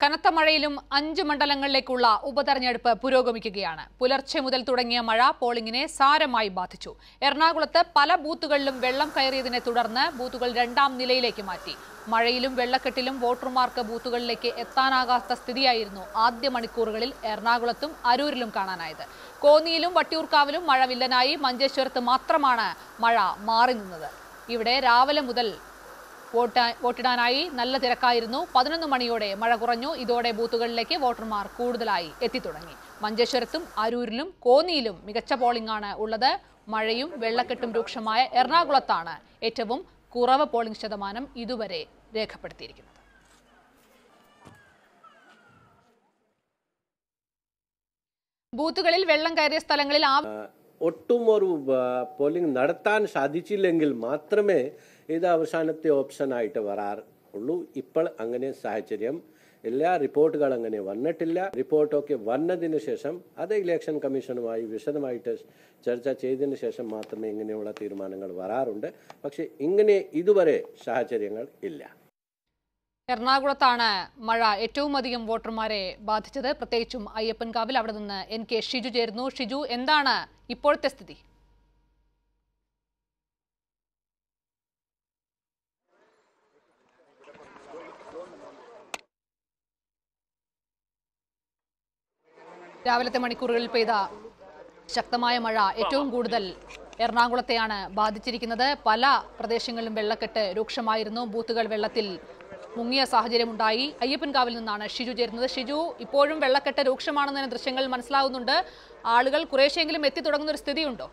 കനത്ത മഴയിലും അഞ്ച് മണ്ഡലങ്ങളിലേക്കുള്ള ഉപതെരഞ്ഞെടുപ്പ് പുരോഗമിക്കുകയാണ് പുലർച്ചെ മുതൽ തുടങ്ങിയ മഴ പോളിംഗിനെ സാരമായി ബാധിച്ചു എറണാകുളത്ത് പല ബൂത്തുകളിലും വെള്ളം കയറിയതിനെ തുടർന്ന് ബൂത്തുകൾ രണ്ടാം നിലയിലേക്ക് മാറ്റി മഴയിലും വെള്ളക്കെട്ടിലും വോട്ടർമാർക്ക് ബൂത്തുകളിലേക്ക് എത്താനാകാത്ത സ്ഥിതിയായിരുന്നു ആദ്യ മണിക്കൂറുകളിൽ എറണാകുളത്തും അരൂരിലും കാണാനായത് കോന്നിയിലും വട്ടിയൂർക്കാവിലും മഴ വില്ലനായി മഞ്ചേശ്വരത്ത് മാത്രമാണ് മഴ മാറി നിന്നത് ഇവിടെ രാവിലെ മുതൽ വോട്ടാ വോട്ടിടാനായി നല്ല തിരക്കായിരുന്നു പതിനൊന്ന് മണിയോടെ മഴ കുറഞ്ഞു ഇതോടെ ബൂത്തുകളിലേക്ക് വോട്ടർമാർ കൂടുതലായി എത്തിത്തുടങ്ങി മഞ്ചേശ്വരത്തും അരൂരിലും കോന്നിയിലും മികച്ച പോളിംഗാണ് ഉള്ളത് മഴയും വെള്ളക്കെട്ടും രൂക്ഷമായ എറണാകുളത്താണ് ഏറ്റവും കുറവ് പോളിംഗ് ശതമാനം ഇതുവരെ രേഖപ്പെടുത്തിയിരിക്കുന്നത് ബൂത്തുകളിൽ വെള്ളം കയറിയ സ്ഥലങ്ങളിൽ ആ ഒട്ടും ഒരു ആ, പോളിംഗ് നടത്താൻ സാധിച്ചില്ലെങ്കിൽ മാത്രമേ ഇത് അവസാനത്തെ ഓപ്ഷനായിട്ട് വരാറുള്ളൂ ഇപ്പോൾ അങ്ങനെ സാഹചര്യം എല്ലാ റിപ്പോർട്ടുകൾ അങ്ങനെ വന്നിട്ടില്ല റിപ്പോർട്ടൊക്കെ വന്നതിന് ശേഷം അത് ഇലക്ഷൻ കമ്മീഷനുമായി വിശദമായിട്ട് ചർച്ച ചെയ്തതിന് ശേഷം മാത്രമേ ഇങ്ങനെയുള്ള തീരുമാനങ്ങൾ വരാറുണ്ട് പക്ഷേ ഇങ്ങനെ ഇതുവരെ സാഹചര്യങ്ങൾ ഇല്ല എറണാകുളത്താണ് മഴ ഏറ്റവും അധികം വോട്ടർമാരെ ബാധിച്ചത് പ്രത്യേകിച്ചും അയ്യപ്പൻകാവിൽ അവിടെ നിന്ന് എൻ കെ ഷിജു ചേരുന്നു ഷിജു എന്താണ് ഇപ്പോഴത്തെ സ്ഥിതി രാവിലത്തെ മണിക്കൂറുകളിൽ പെയ്ത ശക്തമായ മഴ ഏറ്റവും കൂടുതൽ എറണാകുളത്തെയാണ് ബാധിച്ചിരിക്കുന്നത് പല പ്രദേശങ്ങളിലും വെള്ളക്കെട്ട് രൂക്ഷമായിരുന്നു ബൂത്തുകൾ വെള്ളത്തിൽ മുങ്ങിയ സാഹചര്യമുണ്ടായി അയ്യപ്പൻകാവിൽ നിന്നാണ് ഷിജു ചേരുന്നത് ഷിജു ഇപ്പോഴും വെള്ളക്കെട്ട് രൂക്ഷമാണെന്നതിന് ദൃശ്യങ്ങൾ മനസ്സിലാവുന്നുണ്ട് ആളുകൾ കുറേശ്ശെങ്കിലും എത്തി തുടങ്ങുന്ന ഒരു സ്ഥിതിയുണ്ടോ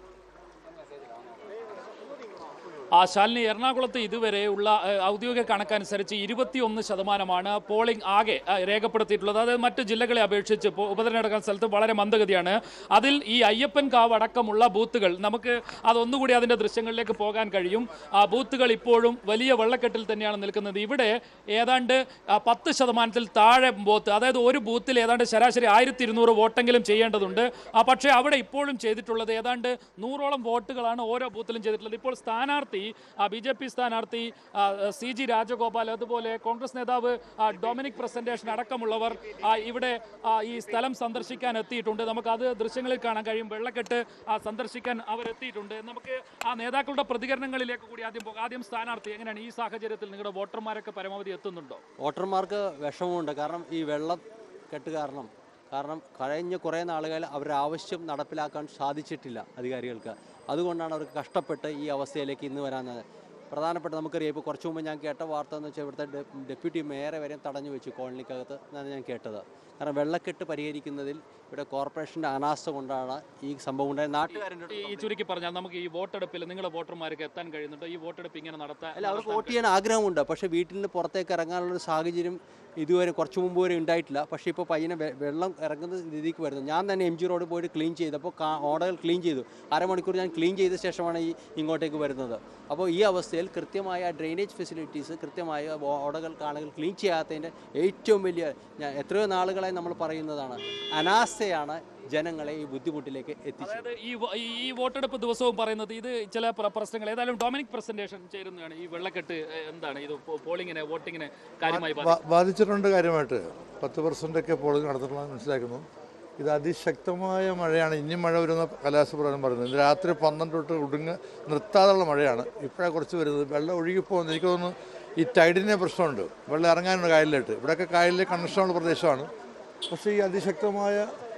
ആ ശാലിനി എറണാകുളത്ത് ഇതുവരെ ഉള്ള ഏഹ്, ഔദ്യോഗിക കണക്കനുസരിച്ച് ഇരുപത്തിയൊന്ന് ശതമാനമാണ് പോളിംഗ് ആകെ ഏഹ്, രേഖപ്പെടുത്തിയിട്ടുള്ളത് അതായത് മറ്റ് ജില്ലകളെ അപേക്ഷിച്ച് ഇപ്പോൾ ഉപതെരഞ്ഞെടുക്കുന്ന സ്ഥലത്ത് വളരെ മന്ദഗതിയാണ് അതിൽ ഈ അയ്യപ്പൻ കാവ് അടക്കമുള്ള ബൂത്തുകൾ നമുക്ക് അതൊന്നുകൂടി അതിൻ്റെ ദൃശ്യങ്ങളിലേക്ക് പോകാൻ കഴിയും ആ ബൂത്തുകൾ ഇപ്പോഴും വലിയ വെള്ളക്കെട്ടിൽ തന്നെയാണ് നിൽക്കുന്നത് ഇവിടെ ഏതാണ്ട് ആ, പത്ത് ശതമാനത്തിൽ താഴെ ബൂത്ത് അതായത് ഒരു ബൂത്തിൽ ഏതാണ്ട് ശരാശരി ആയിരത്തി ഇരുന്നൂറ് വോട്ടെങ്കിലും ചെയ്യേണ്ടതുണ്ട് ആ, പക്ഷേ അവിടെ ഇപ്പോഴും ചെയ്തിട്ടുള്ളത് ഏതാണ്ട് നൂറോളം വോട്ടുകളാണ് ഓരോ ബൂത്തിലും ചെയ്തിട്ടുള്ളത് ഇപ്പോൾ സ്ഥാനാർത്ഥി ബി ജെ പി സ്ഥാനാർത്ഥി ആ, സി ജി രാജഗോപാൽ അതുപോലെ കോൺഗ്രസ് നേതാവ് ആ, ഡൊമിനിക് പ്രസന്റേഷൻ അടക്കമുള്ളവർ ആ, ഇവിടെ ആ, ഈ സ്ഥലം സന്ദർശിക്കാൻ എത്തിയിട്ടുണ്ട് നമുക്ക് അത് ദൃശ്യങ്ങളിൽ കാണാൻ കഴിയും വെള്ളക്കെട്ട് ആ, സന്ദർശിക്കാൻ അവർ എത്തിയിട്ടുണ്ട് നമുക്ക് ആ നേതാക്കളുടെ പ്രതികരണങ്ങളിലേക്ക് കൂടി ആദ്യം പോകാം ആദ്യം സ്ഥാനാർത്ഥി എങ്ങനെയാണ് ഈ സാഹചര്യത്തിൽ നിങ്ങളുടെ വോട്ടർമാരൊക്കെ പരമാവധി എത്തുന്നുണ്ടോ വോട്ടർമാർക്ക് വിഷമമുണ്ട് കാരണം ഈ വെള്ളം കെട്ട് കാരണം കാരണം കഴിഞ്ഞ കുറേ നാളുകൾ അവരുടെ ആവശ്യം നടപ്പിലാക്കാൻ സാധിച്ചിട്ടില്ല അധികാരികൾക്ക് അതുകൊണ്ടാണ് അവർക്ക് കഷ്ടപ്പെട്ട് ഈ അവസ്ഥയിലേക്ക് ഇന്ന് വരാൻ പ്രധാനപ്പെട്ട നമുക്കറിയാം ഇപ്പോൾ കുറച്ച് മുമ്പ് ഞാൻ കേട്ട വാർത്ത എന്ന് വെച്ചാൽ ഇവിടുത്തെ ഡെ- ഡെപ്യൂട്ടി മേയറെ വരെ തടഞ്ഞു വെച്ചു കോളനിക്കകത്ത് എന്നാണ് ഞാൻ കേട്ടത് കാരണം വെള്ളക്കെട്ട് പരിഹരിക്കുന്നതിൽ ഇവിടെ കോർപ്പറേഷൻ്റെ അനാസ്ഥ കൊണ്ടാണ് ഈ സംഭവം ഉണ്ടായത് നാട്ടുകാരുടെ ഈ ഈ ചുരുക്കി പറഞ്ഞാൽ നമുക്ക് ഈ വോട്ടെടുപ്പിൽ നിങ്ങളുടെ വോട്ടർമാർക്ക് എത്താൻ കഴിയുന്നുണ്ട് ഈ വോട്ടെടുപ്പ് ഇങ്ങനെ നടത്താൻ അല്ല അവർക്ക് വോട്ട് ചെയ്യാൻ ആഗ്രഹമുണ്ട് പക്ഷേ വീട്ടിൽ നിന്ന് പുറത്തേക്ക് ഇറങ്ങാനുള്ള ഒരു സാഹചര്യം ഇതുവരെ കുറച്ച് മുമ്പ് വരെ ഉണ്ടായിട്ടില്ല പക്ഷേ ഇപ്പോൾ പയ്യനെ വെ- വെള്ളം ഇറങ്ങുന്ന രീതിക്ക് വരുന്നു ഞാൻ തന്നെ എം ജി റോഡ് പോയിട്ട് ക്ലീൻ ചെയ്തപ്പോൾ കാ- ഓടകൾ ക്ലീൻ ചെയ്തു അരമണിക്കൂർ ഞാൻ ക്ലീൻ ചെയ്ത ശേഷമാണ് ഈ ഇങ്ങോട്ടേക്ക് വരുന്നത് അപ്പോൾ ഈ അവസ്ഥയിൽ കൃത്യമായ ഡ്രെയിനേജ് ഫെസിലിറ്റീസ് കൃത്യമായ ഓ- ഓടകൾ കാണുകൾ ക്ലീൻ ചെയ്യാത്തതിൻ്റെ ഏറ്റവും വലിയ ഞാൻ എത്രയോ നാളുകളായി നമ്മൾ പറയുന്നതാണ് അനാസ്ഥയാണ് ജനങ്ങളെ ഈ ബുദ്ധിമുട്ടിലേക്ക് എത്തിച്ചത് അതായത് ഈ വോ- ഈ- ഈ വോട്ടെടുപ്പ് ദിവസവും പറയുന്നത് ഇത് ചില പ്ര- പ്രശ്നങ്ങൾ ഏതായാലും ഡൊമിനിക് പ്രസന്റേഷൻ ചേരുന്നതാണ് ഈ വെള്ളക്കെട്ട് എ, എന്താണ് ഇത് പോ- പോളിങ്ങിനെ വോട്ടിങ്ങിനെ കാര്യമായി ബാധിക്കുന്നത്? ബാ- ബാധിച്ചിട്ടുണ്ട് കാര്യമായിട്ട് പത്ത് പെർസെൻ്റ് ഒക്കെ പോളിംഗ് നടന്നിട്ടുള്ളത് മനസ്സിലാക്കുന്നു ഇത് അതിശക്തമായ മഴയാണ് ഇനി മഴ വരുന്ന കലാശപ്രകാരം പറയുന്നത് ഇന്ന് രാത്രി പന്ത്രണ്ട് തൊട്ട് ഒടുങ്ങ് നിർത്താതെയുള്ള മഴയാണ് ഇപ്പോഴാണ് കുറച്ച് വരുന്നത് വെള്ളം ഒഴുകിപ്പോകുന്നത് എനിക്ക് തോന്നുന്നു ഈ ടൈഡിൻ്റെ പ്രശ്നമുണ്ട് വെള്ളം ഇറങ്ങാനുണ്ട് കായലിലോട്ട് ഇവിടെയൊക്കെ കായലിൽ കണക്ഷനുള്ള പ്രദേശമാണ് പക്ഷേ ഈ അതിശക്തമായ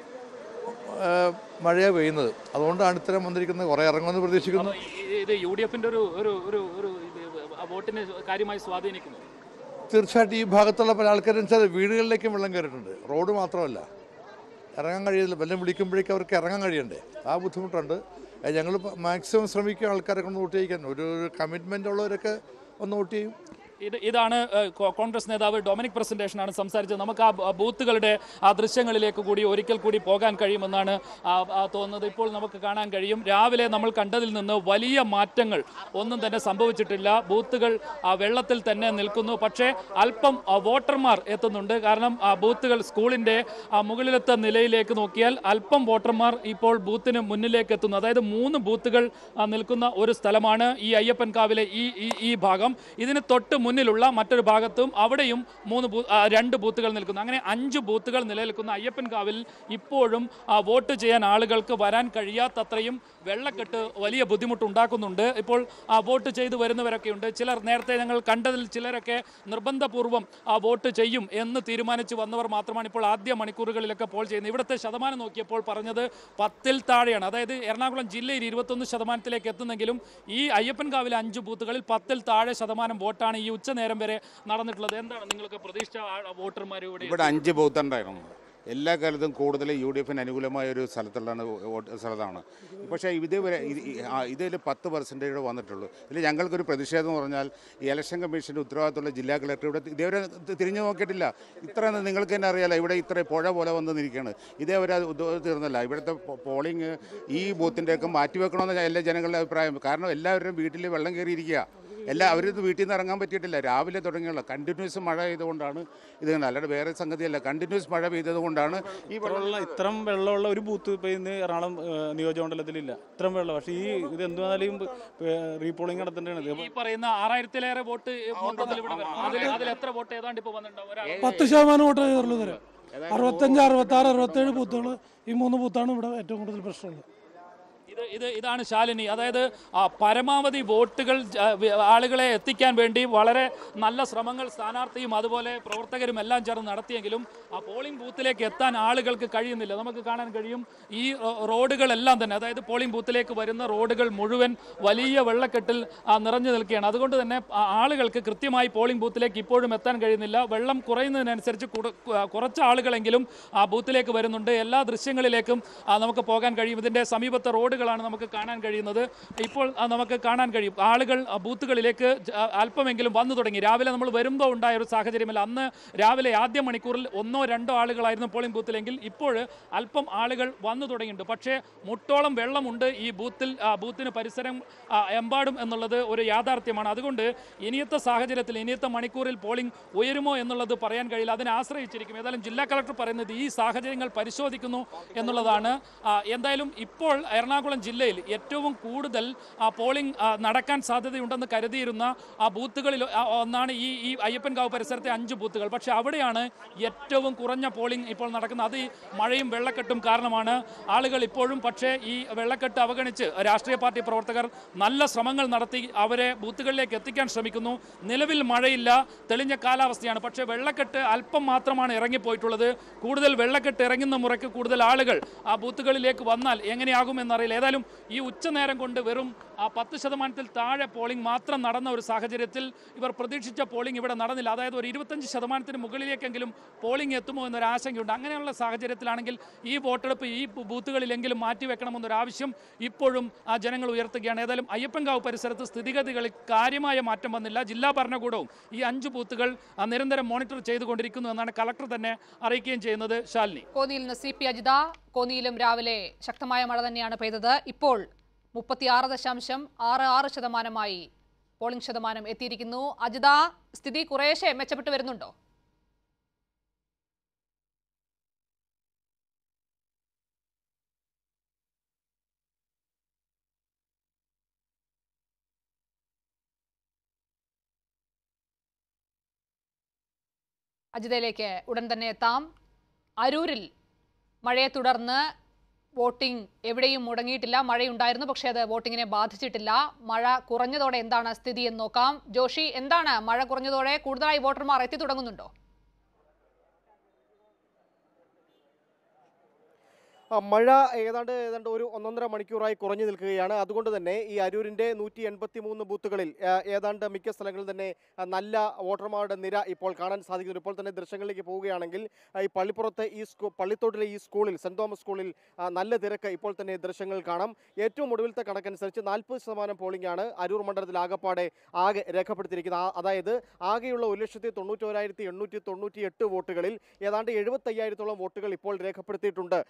ആ, മഴയാണ് പെയ്യുന്നത് അതുകൊണ്ടാണ് ഇത്തരം വന്നിരിക്കുന്നത് കുറേ ഇറങ്ങുമെന്ന് പ്രതീക്ഷിക്കുന്നു ഈ- ഇത് യു ഡി എഫിന്റെ ഒരു ഒരു ഒരു ഒരു ഇത് ആ വോട്ടിനെ കാര്യമായി സ്വാധീനിക്കുന്നു തീർച്ചയായിട്ടും ഈ ഭാഗത്തുള്ള പല ആൾക്കാരും വെച്ചാൽ വീടുകളിലേക്കും വെള്ളം കയറിയിട്ടുണ്ട് റോഡ് മാത്രമല്ല ഇറങ്ങാൻ കഴിയില്ല വെള്ളം വിളിക്കുമ്പോഴേക്കും അവർക്ക് ഇറങ്ങാൻ കഴിയണ്ടേ ആ ബുദ്ധിമുട്ടുണ്ട് ഞങ്ങൾ മാക്സിമം ശ്രമിക്കും ആൾക്കാരെ കൊണ്ട് വോട്ട് ചെയ്യിക്കാൻ ഒരു ഒരു കമ്മിറ്റ്മെൻ്റ് ഉള്ളവരൊക്കെ ഒന്ന് വോട്ട് ചെയ്യും ഇത് ഇതാണ് ഏഹ്, കോ- കോൺഗ്രസ് നേതാവ് ഡൊമിനിക് പ്രസന്റേഷനാണ് സംസാരിച്ചത് നമുക്ക് ആ ബ- ബൂത്തുകളുടെ ആ ദൃശ്യങ്ങളിലേക്ക് കൂടി ഒരിക്കൽ കൂടി പോകാൻ കഴിയുമെന്നാണ് ആ, ആ തോന്നുന്നത് ഇപ്പോൾ നമുക്ക് കാണാൻ കഴിയും രാവിലെ നമ്മൾ കണ്ടതിൽ നിന്ന് വലിയ മാറ്റങ്ങൾ ഒന്നും തന്നെ സംഭവിച്ചിട്ടില്ല ബൂത്തുകൾ ആ വെള്ളത്തിൽ തന്നെ നിൽക്കുന്നു പക്ഷേ അല്പം ആ, വോട്ടർമാർ എത്തുന്നുണ്ട് കാരണം ആ ബൂത്തുകൾ സ്കൂളിൻ്റെ ആ മുകളിലത്തെ നിലയിലേക്ക് നോക്കിയാൽ അല്പം വോട്ടർമാർ ഇപ്പോൾ ബൂത്തിന് മുന്നിലേക്ക് എത്തുന്നു അതായത് മൂന്ന് ബൂത്തുകൾ ആ, നിൽക്കുന്ന ഒരു സ്ഥലമാണ് ഈ അയ്യപ്പൻകാവിലെ ഈ ഈ ഈ ഭാഗം ഇതിന് തൊട്ട് മുന്നിലുള്ള മറ്റൊരു ഭാഗത്തും അവിടെയും മൂന്ന് ബൂ- ആ, രണ്ട് ബൂത്തുകൾ നിൽക്കുന്നു അങ്ങനെ അഞ്ച് ബൂത്തുകൾ നിലനിൽക്കുന്ന അയ്യപ്പൻകാവിൽ ഇപ്പോഴും ആ, വോട്ട് ചെയ്യാൻ ആളുകൾക്ക് വരാൻ കഴിയാത്തത്രയും വെള്ളക്കെട്ട് വലിയ ബുദ്ധിമുട്ടുണ്ടാക്കുന്നുണ്ട് ഇപ്പോൾ ആ, വോട്ട് ചെയ്തു വരുന്നവരൊക്കെ ഉണ്ട് ചിലർ നേരത്തെ ഞങ്ങൾ കണ്ടതിൽ ചിലരൊക്കെ നിർബന്ധപൂർവ്വം ആ, വോട്ട് ചെയ്യും എന്ന് തീരുമാനിച്ച് വന്നവർ മാത്രമാണ് ഇപ്പോൾ ആദ്യ മണിക്കൂറുകളിലൊക്കെ പോൾ ചെയ്യുന്നത് ഇവിടുത്തെ ശതമാനം നോക്കിയപ്പോൾ പറഞ്ഞത് പത്തിൽ താഴെയാണ് അതായത് എറണാകുളം ജില്ലയിൽ ഇരുപത്തൊന്ന് ശതമാനത്തിലേക്ക് എത്തുന്നെങ്കിലും ഈ അയ്യപ്പൻകാവിലെ അഞ്ച് ബൂത്തുകളിൽ പത്തിൽ താഴെ ശതമാനം വോട്ടാണ് ഈ ഉച്ചനേരം വരെ നടന്നിട്ടുള്ളത് എന്താണ് നിങ്ങൾക്ക് പ്രതീക്ഷിച്ച ആ- വോട്ടർമാർ ഇവിടെ ഇവിടെ അഞ്ച് ബൂത്ത് ഉണ്ടായിരുന്നു എല്ലാ കാലത്തും കൂടുതൽ യു ഡി എഫിന് അനുകൂലമായ ഒരു സ്ഥലത്തുള്ളതാണ് വോട്ട് സ്ഥലത്താണ് പക്ഷേ ഇതുവരെ ഇതിൽ പത്ത് പെർസെൻറ്റേജ് വന്നിട്ടുള്ളൂ ഇതിൽ ഞങ്ങൾക്കൊരു പ്രതിഷേധം എന്ന് പറഞ്ഞാൽ ഈ ഇലക്ഷൻ കമ്മീഷൻ്റെ ഉത്തരവാദിത്തമുള്ള ജില്ലാ കളക്ടർ ഇവിടെ ഇതേവരെ തി- തിരിഞ്ഞു നോക്കിയിട്ടില്ല ഇത്ര നിങ്ങൾക്ക് തന്നെ അറിയാലോ ഇവിടെ ഇത്ര പുഴ പോലെ വന്ന് നിൽക്കുകയാണ് ഇതേവരെ അത് ഉദ്യോഗ തീർന്നില്ല ഇവിടുത്തെ പോ- പോളിംഗ് ഈ ബൂത്തിൻ്റെയൊക്കെ മാറ്റിവെക്കണമെന്ന് എല്ലാ ജനങ്ങളുടെ അഭിപ്രായം കാരണം എല്ലാവരും വീട്ടിൽ വെള്ളം കയറിയിരിക്കുക എല്ലാ അവരിത് വീട്ടിൽ നിന്ന് ഇറങ്ങാൻ പറ്റിയിട്ടില്ല രാവിലെ തുടങ്ങിയുള്ള കണ്ടിന്യൂസ് മഴ ചെയ്തുകൊണ്ടാണ് ഇത് കണ്ടത് അല്ലാതെ വേറെ സംഗതിയല്ല കണ്ടിന്യൂസ് മഴ പെയ്തത് കൊണ്ടാണ് ഈ വെള്ളം വെള്ളമുള്ള ഇത്രയും വെള്ളമുള്ള ഒരു ബൂത്ത് ഇപ്പോൾ ഇന്ന് എറണാകുളം ഏഹ്, നിയോജകമണ്ഡലത്തിലില്ല ഇത്രയും വെള്ളം പക്ഷേ ഈ ഇത് എന്തുവന്നാലും റീപോളിംഗ് നടത്തേണ്ടതാണ് ഈ പറയുന്ന ആറായിരത്തിലേറെ വോട്ട് മൊത്തത്തിൽ ഇവിടെ വരണം. അതിൽ അതിൽ എത്ര വോട്ട് ഏതാണ്ട് ഇപ്പോൾ വന്നിട്ടുണ്ടാവും ഒരാൾ പത്ത് ശതമാനം വോട്ടേ കയറുള്ളൂ തരാം അറുപത്തഞ്ച് അറുപത്താറ് അറുപത്തേഴ് ബൂത്തുകൾ ഈ മൂന്ന് ബൂത്താണ് ഇവിടെ ഏറ്റവും കൂടുതൽ പ്രശ്നമുള്ളത് ഇത് ഇത് ഇതാണ് ശാലിനി അതായത് ആ, പരമാവധി വോട്ടുകൾ ജ- വി- ആളുകളെ എത്തിക്കാൻ വേണ്ടി വളരെ നല്ല ശ്രമങ്ങൾ സ്ഥാനാർത്ഥിയും അതുപോലെ പ്രവർത്തകരും എല്ലാം ചേർന്ന് നടത്തിയെങ്കിലും ആ പോളിംഗ് ബൂത്തിലേക്ക് എത്താൻ ആളുകൾക്ക് കഴിയുന്നില്ല നമുക്ക് കാണാൻ കഴിയും ഈ റോ- റോഡുകളെല്ലാം തന്നെ അതായത് പോളിംഗ് ബൂത്തിലേക്ക് വരുന്ന റോഡുകൾ മുഴുവൻ വലിയ വെള്ളക്കെട്ടിൽ ആ, നിറഞ്ഞു നിൽക്കുകയാണ് അതുകൊണ്ട് തന്നെ ആ, ആളുകൾക്ക് കൃത്യമായി പോളിംഗ് ബൂത്തിലേക്ക് ഇപ്പോഴും എത്താൻ കഴിയുന്നില്ല വെള്ളം കുറയുന്നതിനനുസരിച്ച് കുറ- കുറച്ച് ആളുകളെങ്കിലും ആ ബൂത്തിലേക്ക് വരുന്നുണ്ട് എല്ലാ ദൃശ്യങ്ങളിലേക്കും ആ, നമുക്ക് പോകാൻ കഴിയും ഇതിൻ്റെ സമീപത്തെ റോഡുകളാണ് നമുക്ക് കാണാൻ കഴിയുന്നത് ഇപ്പോൾ ആ, നമുക്ക് കാണാൻ കഴിയും ആളുകൾ ആ, ബൂത്തുകളിലേക്ക് ജ- ആ, അല്പമെങ്കിലും വന്നു തുടങ്ങി രാവിലെ നമ്മൾ വരുമ്പോൾ ഉണ്ടായ ഒരു സാഹചര്യമല്ല അന്ന് രാവിലെ ആദ്യ മണിക്കൂറിൽ ഒന്നോ രണ്ടോ ആളുകളായിരുന്നു പോളിംഗ് ബൂത്തിലെങ്കിൽ ഇപ്പോൾ അല്പം ആളുകൾ വന്നു തുടങ്ങിയിട്ടുണ്ട് പക്ഷേ മുട്ടോളം വെള്ളമുണ്ട് ഈ ബൂത്തിൽ ആ, ബൂത്തിന് പരിസരം ആ, എമ്പാടും എന്നുള്ളത് ഒരു യാഥാർത്ഥ്യമാണ് അതുകൊണ്ട് ഇനിയത്തെ സാഹചര്യത്തിൽ ഇനിയത്തെ മണിക്കൂറിൽ പോളിംഗ് ഉയരുമോ എന്നുള്ളത് പറയാൻ കഴിയില്ല അതിനെ ആശ്രയിച്ചിരിക്കും ഏതായാലും ജില്ലാ കളക്ടർ പറയുന്നത് ഈ സാഹചര്യങ്ങൾ പരിശോധിക്കുന്നു എന്നുള്ളതാണ് ആ, എന്തായാലും ഇപ്പോൾ എറണാകുളം ജില്ലയിൽ ഏറ്റവും കൂടുതൽ ആ, പോളിംഗ് ആ, നടക്കാൻ സാധ്യതയുണ്ടെന്ന് കരുതിയിരുന്ന ആ ബൂത്തുകളിൽ ആ, ഒന്നാണ് ഈ ഈ അയ്യപ്പൻകാവ് പരിസരത്തെ അഞ്ച് ബൂത്തുകൾ പക്ഷേ അവിടെയാണ് ഏറ്റവും കുറഞ്ഞ പോളിംഗ് ഇപ്പോൾ നടക്കുന്നത് അത് ഈ മഴയും വെള്ളക്കെട്ടും കാരണമാണ് ആളുകൾ ഇപ്പോഴും പക്ഷേ ഈ വെള്ളക്കെട്ട് അവഗണിച്ച് രാഷ്ട്രീയ പാർട്ടി പ്രവർത്തകർ നല്ല ശ്രമങ്ങൾ നടത്തി അവരെ ബൂത്തുകളിലേക്ക് എത്തിക്കാൻ ശ്രമിക്കുന്നു നിലവിൽ മഴയില്ല തെളിഞ്ഞ കാലാവസ്ഥയാണ് പക്ഷേ വെള്ളക്കെട്ട് അല്പം മാത്രമാണ് ഇറങ്ങിപ്പോയിട്ടുള്ളത് കൂടുതൽ വെള്ളക്കെട്ട് ഇറങ്ങുന്ന മുറയ്ക്ക് കൂടുതൽ ആളുകൾ ആ ബൂത്തുകളിലേക്ക് വന്നാൽ എങ്ങനെയാകും എന്നറിയില്ല ഏതായാലും ഈ ഉച്ചനേരം കൊണ്ട് വെറും ആ പത്ത് ശതമാനത്തിൽ താഴെ പോളിംഗ് മാത്രം നടന്ന ഒരു സാഹചര്യത്തിൽ ഇവർ പ്രതീക്ഷിച്ച പോളിംഗ് ഇവിടെ നടന്നില്ല അതായത് ഒരു ഇരുപത്തഞ്ച് ശതമാനത്തിന് മുകളിലേക്കെങ്കിലും പോളിംഗ് എത്തുമോ എന്നൊരു ആശങ്കയുണ്ട് അങ്ങനെയുള്ള സാഹചര്യത്തിലാണെങ്കിൽ ഈ വോട്ടെടുപ്പ് ഈ ബൂ- ബൂത്തുകളിലെങ്കിലും മാറ്റിവെക്കണമെന്നൊരു ആവശ്യം ഇപ്പോഴും ആ ജനങ്ങൾ ഉയർത്തുകയാണ് ഏതായാലും അയ്യപ്പൻകാവ് പരിസരത്ത് സ്ഥിതിഗതികളിൽ കാര്യമായ മാറ്റം വന്നില്ല ജില്ലാ ഭരണകൂടവും ഈ അഞ്ച് ബൂത്തുകൾ ആ, നിരന്തരം മോണിറ്റർ ചെയ്തുകൊണ്ടിരിക്കുന്നു എന്നാണ് കളക്ടർ തന്നെ അറിയിക്കുകയും ചെയ്യുന്നത് ശാലിനി കോന്നിയിൽ നിന്ന് സി പി അജിത കോന്നിയിലും രാവിലെ ശക്തമായ മഴ തന്നെയാണ് പെയ്തത് ഇപ്പോൾ മുപ്പത്തിയാറ് ദശാംശം ആറ് ആറ് ശതമാനമായി പോളിംഗ് ശതമാനം എത്തിയിരിക്കുന്നു അജിത സ്ഥിതി കുറേശ്ശെ മെച്ചപ്പെട്ടു വരുന്നുണ്ടോ അജിതയിലേക്ക് ഉടൻ തന്നെ എത്താം അരൂരിൽ മഴയെ തുടർന്ന് വോട്ടിംഗ് എവിടെയും മുടങ്ങിയിട്ടില്ല മഴയുണ്ടായിരുന്നു പക്ഷേ അത് വോട്ടിങ്ങിനെ ബാധിച്ചിട്ടില്ല മഴ കുറഞ്ഞതോടെ എന്താണ് സ്ഥിതി എന്ന് നോക്കാം ജോഷി എന്താണ് മഴ കുറഞ്ഞതോടെ കൂടുതലായി വോട്ടർമാർ എത്തി തുടങ്ങുന്നുണ്ടോ ആ, മഴ ഏതാണ്ട് ഏതാണ്ട് ഒരു ഒന്നൊന്നര മണിക്കൂറായി കുറഞ്ഞു നിൽക്കുകയാണ് അതുകൊണ്ട് തന്നെ ഈ അരൂരിൻ്റെ നൂറ്റി എൺപത്തി മൂന്ന് ബൂത്തുകളിൽ ആ, ഏതാണ്ട് മിക്ക സ്ഥലങ്ങളിൽ തന്നെ ആ, നല്ല വോട്ടർമാരുടെ നിര ഇപ്പോൾ കാണാൻ സാധിക്കുന്നു ഇപ്പോൾ തന്നെ ദൃശ്യങ്ങളിലേക്ക് പോവുകയാണെങ്കിൽ ആ, ഈ പള്ളിപ്പുറത്തെ ഈ സ്കൂ പള്ളിത്തോട്ടിലെ ഈ സ്കൂളിൽ സെൻറ് തോമസ് സ്കൂളിൽ ആ, നല്ല തിരക്ക് ഇപ്പോൾ തന്നെ ദൃശ്യങ്ങൾ കാണാം ഏറ്റവും ഒടുവിലത്തെ കണക്കനുസരിച്ച് നാൽപ്പത് ശതമാനം പോളിംഗ് ആണ് അരൂർ മണ്ഡലത്തിൽ ആകപ്പാടെ ആകെ രേഖപ്പെടുത്തിയിരിക്കുന്നത് ആ- അതായത് ആകെയുള്ള ഒരു ലക്ഷത്തി തൊണ്ണൂറ്റോരായിരത്തി എണ്ണൂറ്റി തൊണ്ണൂറ്റി എട്ട് വോട്ടുകളിൽ ഏതാണ്ട് എഴുപത്തയ്യായിരത്തോളം വോട്ടുകൾ ഇപ്പോൾ രേഖപ്പെടുത്തിയിട്ടുണ്ട് എന്നാണ്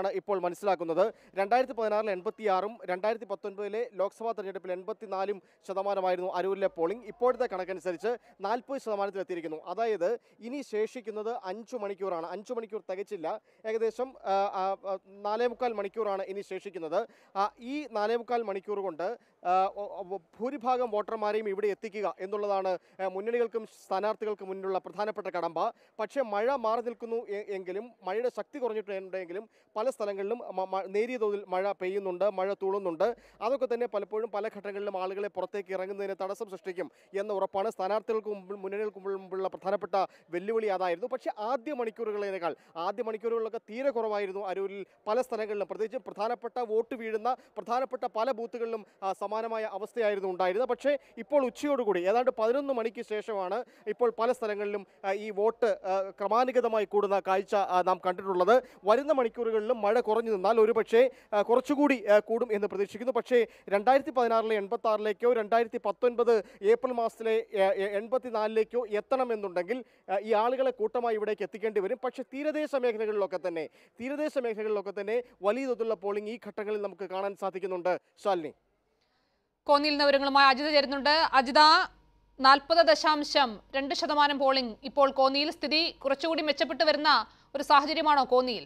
എന്നാണ് ഇപ്പോൾ മനസ്സിലാക്കുന്നത് രണ്ടായിരത്തി പതിനാറിൽ എൺപത്തിയാറും രണ്ടായിരത്തി പത്തൊൻപതിലെ ലോക്സഭാ തെരഞ്ഞെടുപ്പിൽ എൺപത്തിനാലും ശതമാനമായിരുന്നു അരൂരിലെ പോളിംഗ് ഇപ്പോഴത്തെ കണക്കനുസരിച്ച് നാൽപ്പത് ശതമാനത്തിലെത്തിയിരിക്കുന്നു അതായത് ഇനി ശേഷിക്കുന്നത് അഞ്ചു മണിക്കൂറാണ് അഞ്ചു മണിക്കൂർ തികച്ചില്ല ഏകദേശം ആ, ആ, ആ, നാലേ മുക്കാൽ മണിക്കൂറാണ് ഇനി ശേഷിക്കുന്നത് ആ, ഈ നാലേ മുക്കാൽ മണിക്കൂർ കൊണ്ട് ആ, ഒ- ഒ- ഭൂരിഭാഗം വോട്ടർമാരെയും ഇവിടെ എത്തിക്കുക എന്നുള്ളതാണ് ആ, മുന്നണികൾക്കും സ്ഥാനാർത്ഥികൾക്കും മുന്നിലുള്ള പ്രധാനപ്പെട്ട കടമ്പ പക്ഷേ മഴ മാറി നിൽക്കുന്നു എ- എങ്കിലും മഴയുടെ ശക്തി കുറഞ്ഞിട്ടുണ്ടെങ്കിലും പല സ്ഥലങ്ങളിലും മ- മ- നേരിയ തോതിൽ മഴ പെയ്യുന്നുണ്ട് മഴ തൂളുന്നുണ്ട് അതൊക്കെ തന്നെ പലപ്പോഴും പല ഘട്ടങ്ങളിലും ആളുകളെ പുറത്തേക്ക് ഇറങ്ങുന്നതിന് തടസ്സം സൃഷ്ടിക്കും എന്ന ഉറപ്പാണ് സ്ഥാനാർത്ഥികൾക്ക് മുമ്പിൽ മുന്നണികൾക്ക് മുമ്പിലുള്ള പ്രധാനപ്പെട്ട വെല്ലുവിളി അതായിരുന്നു പക്ഷേ ആദ്യ മണിക്കൂറുകളേക്കാൾ ആദ്യ മണിക്കൂറുകളിലൊക്കെ തീരെ കുറവായിരുന്നു അരൂരിൽ പല സ്ഥലങ്ങളിലും പ്രത്യേകിച്ച് പ്രധാനപ്പെട്ട വോട്ട് വീഴുന്ന പ്രധാനപ്പെട്ട പല ബൂത്തുകളിലും ആ, സമാനമായ അവസ്ഥയായിരുന്നു ഉണ്ടായിരുന്നത് പക്ഷേ ഇപ്പോൾ ഉച്ചയോടുകൂടി ഏതാണ്ട് പതിനൊന്ന് മണിക്ക് ശേഷമാണ് ഇപ്പോൾ പല സ്ഥലങ്ങളിലും ആ, ഈ വോട്ട് ആ, ക്രമാനുഗതമായി കൂടുന്ന കാഴ്ച ആ, നാം കണ്ടിട്ടുള്ളത് വരുന്ന മണിക്കൂറുകളിലും മഴ കുറഞ്ഞു നിന്നാൽ ഒരുപക്ഷേ ആ, കുറച്ചുകൂടി ആ, കൂടും എന്ന് പ്രതീക്ഷിക്കുന്നു പക്ഷേ രണ്ടായിരത്തി പതിനാറിലെ എൺപത്തി ആറിലേക്കോ രണ്ടായിരത്തി പത്തൊൻപത് ഏപ്രിൽ മാസത്തിലെ എൺപത്തിനാലിലേക്കോ എത്തണമെന്നുണ്ടെങ്കിൽ ആ, ഈ ആളുകളെ കൂട്ടമായി ഇവിടേക്ക് എത്തിക്കേണ്ടി വരും പക്ഷേ തീരദേശ മേഖലകളിലൊക്കെ തന്നെ തീരദേശ മേഖലകളിലൊക്കെ തന്നെ വലിയ തോതിലുള്ള പോളിംഗ് ഈ ഘട്ടങ്ങളിൽ നമുക്ക് കാണാൻ സാധിക്കുന്നുണ്ട് ശാലിനി കോന്നിയിൽ നിന്ന് വിവരങ്ങളുമായി അജിത ചേരുന്നുണ്ട് അജിത നാൽപ്പത് ദശാംശം രണ്ട് ശതമാനം പോളിംഗ് ഇപ്പോൾ കോന്നിയിൽ സ്ഥിതി കുറച്ചുകൂടി മെച്ചപ്പെട്ടു വരുന്ന ഒരു സാഹചര്യമാണോ കോന്നിയിൽ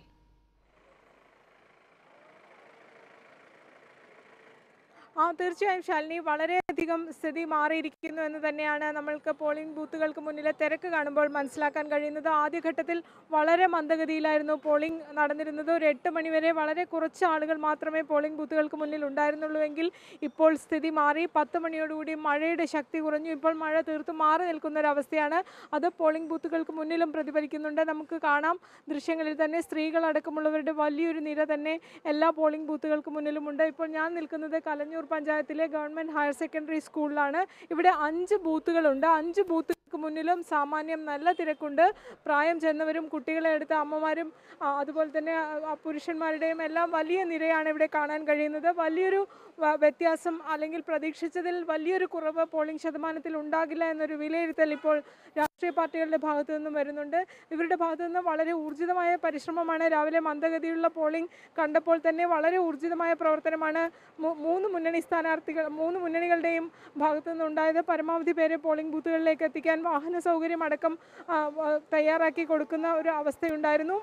ആ തീർച്ചയായും ശാലിനി വളരെയധികം സ്ഥിതി മാറിയിരിക്കുന്നു എന്ന് തന്നെയാണ് നമ്മൾക്ക് പോളിംഗ് ബൂത്തുകൾക്ക് മുന്നിലെ തിരക്ക് കാണുമ്പോൾ മനസ്സിലാക്കാൻ കഴിയുന്നത് ആദ്യഘട്ടത്തിൽ വളരെ മന്ദഗതിയിലായിരുന്നു പോളിംഗ് നടന്നിരുന്നത് ഒരു എട്ട് മണിവരെ വളരെ കുറച്ച് ആളുകൾ മാത്രമേ പോളിംഗ് ബൂത്തുകൾക്ക് മുന്നിൽ ഉണ്ടായിരുന്നുള്ളൂ എങ്കിൽ ഇപ്പോൾ സ്ഥിതി മാറി പത്ത് മണിയോടുകൂടി മഴയുടെ ശക്തി കുറഞ്ഞു ഇപ്പോൾ മഴ തീർത്തും മാറി നിൽക്കുന്ന ഒരു അവസ്ഥയാണ് അത് പോളിംഗ് ബൂത്തുകൾക്ക് മുന്നിലും പ്രതിഫലിക്കുന്നുണ്ട് നമുക്ക് കാണാം ദൃശ്യങ്ങളിൽ തന്നെ സ്ത്രീകളടക്കമുള്ളവരുടെ വലിയൊരു നിര തന്നെ എല്ലാ പോളിംഗ് ബൂത്തുകൾക്ക് മുന്നിലുമുണ്ട് ഇപ്പോൾ ഞാൻ നിൽക്കുന്നത് കലഞ്ഞൂർ പഞ്ചായത്തിലെ ഗവൺമെൻറ് ഹയർ സെക്കൻഡറി സ്കൂളിലാണ് ഇവിടെ അഞ്ച് ബൂത്തുകളുണ്ട് അഞ്ച് ബൂത്തുകൾക്ക് മുന്നിലും സാമാന്യം നല്ല തിരക്കുണ്ട് പ്രായം ചെന്നവരും കുട്ടികളെ എടുത്ത അമ്മമാരും ആ, അതുപോലെ തന്നെ ആ, ആ, പുരുഷന്മാരുടെയും എല്ലാം വലിയ നിരയാണ് ഇവിടെ കാണാൻ കഴിയുന്നത് വലിയൊരു വ- വ്യത്യാസം അല്ലെങ്കിൽ പ്രതീക്ഷിച്ചതിൽ വലിയൊരു കുറവ് പോളിംഗ് ശതമാനത്തിൽ ഉണ്ടാകില്ല എന്നൊരു വിലയിരുത്തൽ ഇപ്പോൾ രാഷ്ട്രീയ പാർട്ടികളുടെ ഭാഗത്തു നിന്നും വരുന്നുണ്ട് ഇവരുടെ ഭാഗത്തു നിന്ന് വളരെ ഊർജിതമായ പരിശ്രമമാണ് രാവിലെ മന്ദഗതിയുള്ള പോളിംഗ് കണ്ടപ്പോൾ തന്നെ വളരെ ഊർജിതമായ പ്രവർത്തനമാണ് മൂ- മൂന്ന് മുന്നണി സ്ഥാനാർത്ഥികൾ മൂന്ന് മുന്നണികളുടെയും ഭാഗത്തു നിന്നുണ്ടായത് പരമാവധി പേരെ പോളിംഗ് ബൂത്തുകളിലേക്ക് എത്തിക്കാൻ വാഹന സൗകര്യം അടക്കം ആ, വ- തയ്യാറാക്കി കൊടുക്കുന്ന ഒരു അവസ്ഥയുണ്ടായിരുന്നു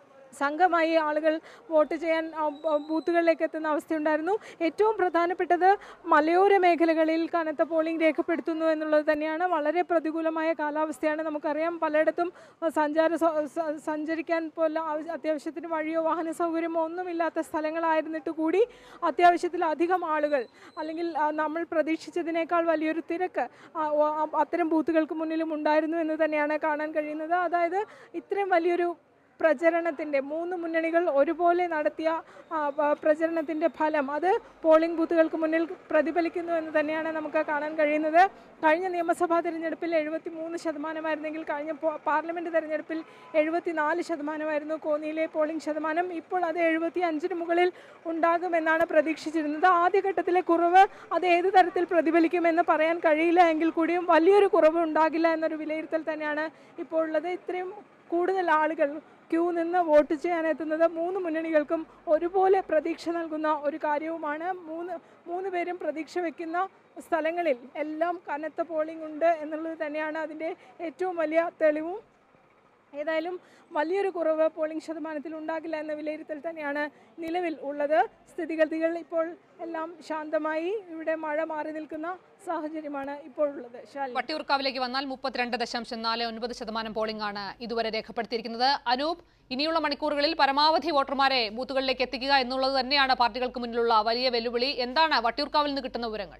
സംഘമായി ആളുകൾ വോട്ട് ചെയ്യാൻ ആ, ബ- ബൂത്തുകളിലേക്ക് എത്തുന്ന അവസ്ഥയുണ്ടായിരുന്നു ഏറ്റവും പ്രധാനപ്പെട്ടത് മലയോര മേഖലകളിൽ കനത്ത പോളിംഗ് രേഖപ്പെടുത്തുന്നു എന്നുള്ളത് തന്നെയാണ് വളരെ പ്രതികൂലമായ കാലാവസ്ഥയാണ് നമുക്കറിയാം പലയിടത്തും ആ, സഞ്ചാര സ- സ- സഞ്ചരിക്കാൻ പോലെ ആവശ്യ- അത്യാവശ്യത്തിന് വഴിയോ വാഹന സൗകര്യമോ ഒന്നുമില്ലാത്ത സ്ഥലങ്ങളായിരുന്നിട്ട് കൂടി അത്യാവശ്യത്തിലധികം ആളുകൾ അല്ലെങ്കിൽ ആ, നമ്മൾ പ്രതീക്ഷിച്ചതിനേക്കാൾ വലിയൊരു തിരക്ക് ആ, ഓ- ആ- അത്തരം ബൂത്തുകൾക്ക് മുന്നിലും ഉണ്ടായിരുന്നു എന്ന് തന്നെയാണ് കാണാൻ കഴിയുന്നത് അതായത് ഇത്രയും വലിയൊരു പ്രചരണത്തിൻ്റെ മൂന്ന് മുന്നണികൾ ഒരുപോലെ നടത്തിയ ആ, പ- പ്രചരണത്തിൻ്റെ ഫലം അത് പോളിംഗ് ബൂത്തുകൾക്ക് മുന്നിൽ പ്രതിഫലിക്കുന്നു എന്ന് തന്നെയാണ് നമുക്ക് കാണാൻ കഴിയുന്നത് കഴിഞ്ഞ നിയമസഭാ തിരഞ്ഞെടുപ്പിൽ എഴുപത്തി മൂന്ന് ശതമാനമായിരുന്നെങ്കിൽ കഴിഞ്ഞ പോ- പാർലമെൻറ്റ് തെരഞ്ഞെടുപ്പിൽ എഴുപത്തിനാല് ശതമാനമായിരുന്നു കോന്നിയിലെ പോളിംഗ് ശതമാനം ഇപ്പോൾ അത് എഴുപത്തി അഞ്ചിന് മുകളിൽ ഉണ്ടാകുമെന്നാണ് പ്രതീക്ഷിച്ചിരുന്നത് ആദ്യഘട്ടത്തിലെ കുറവ് അത് ഏത് തരത്തിൽ പ്രതിഫലിക്കുമെന്ന് പറയാൻ കഴിയില്ല എങ്കിൽ കൂടിയും വലിയൊരു കുറവ് ഉണ്ടാകില്ല എന്നൊരു വിലയിരുത്തൽ തന്നെയാണ് ഇപ്പോൾ ഉള്ളത് ഇത്രയും കൂടുതൽ ആളുകൾ ക്യൂ നിന്ന് വോട്ട് ചെയ്യാനെത്തുന്നത് മൂന്ന് മുന്നണികൾക്കും ഒരുപോലെ പ്രതീക്ഷ നൽകുന്ന ഒരു കാര്യവുമാണ് മൂന്ന് മൂന്ന് പേരും പ്രതീക്ഷ വയ്ക്കുന്ന സ്ഥലങ്ങളിൽ എല്ലാം കനത്ത പോളിംഗ് ഉണ്ട് എന്നുള്ളത് തന്നെയാണ് അതിൻ്റെ ഏറ്റവും വലിയ തെളിവും ഏതായാലും വലിയൊരു കുറവ് പോളിംഗ് ശതമാനത്തിൽ ഉണ്ടാകില്ല എന്ന വിലയിരുത്തൽ തന്നെയാണ് നിലവിൽ ഉള്ളത് സ്ഥിതിഗതികൾ ഇപ്പോൾ എല്ലാം ശാന്തമായി ഇവിടെ മഴ മാറി നിൽക്കുന്ന സാഹചര്യമാണ് ഇപ്പോൾ ഉള്ളത് ശാലിനി വട്ടിയൂർക്കാവിലേക്ക് വന്നാൽ മുപ്പത്തിരണ്ട് ദശാംശം നാല് ഒൻപത് ശതമാനം പോളിംഗ് ആണ് ഇതുവരെ രേഖപ്പെടുത്തിയിരിക്കുന്നത് അനൂപ് ഇനിയുള്ള മണിക്കൂറുകളിൽ പരമാവധി വോട്ടർമാരെ ബൂത്തുകളിലേക്ക് എത്തിക്കുക എന്നുള്ളത് തന്നെയാണ് പാർട്ടികൾക്ക് മുന്നിലുള്ള വലിയ വെല്ലുവിളി എന്താണ് വട്ടിയൂർക്കാവിൽ നിന്ന് കിട്ടുന്ന വിവരങ്ങൾ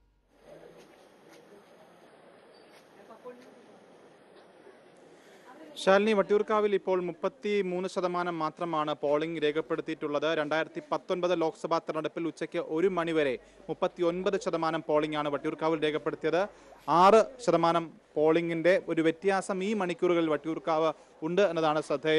ശാലിനി വട്ടിയൂർക്കാവിൽ ഇപ്പോൾ മുപ്പത്തി മൂന്ന് ശതമാനം മാത്രമാണ് പോളിംഗ് രേഖപ്പെടുത്തിയിട്ടുള്ളത് രണ്ടായിരത്തി പത്തൊൻപത് ലോക്സഭാ തെരഞ്ഞെടുപ്പിൽ ഉച്ചയ്ക്ക് ഒരു മണിവരെ മുപ്പത്തി ഒൻപത് ശതമാനം പോളിംഗ് ആണ് വട്ടിയൂർക്കാവിൽ രേഖപ്പെടുത്തിയത് ആറ് ശതമാനം പോളിംഗിന്റെ ഒരു വ്യത്യാസം ഈ മണിക്കൂറുകളിൽ വട്ടിയൂർക്കാവ് ഉണ്ട് എന്നതാണ് ശ്രദ്ധേയം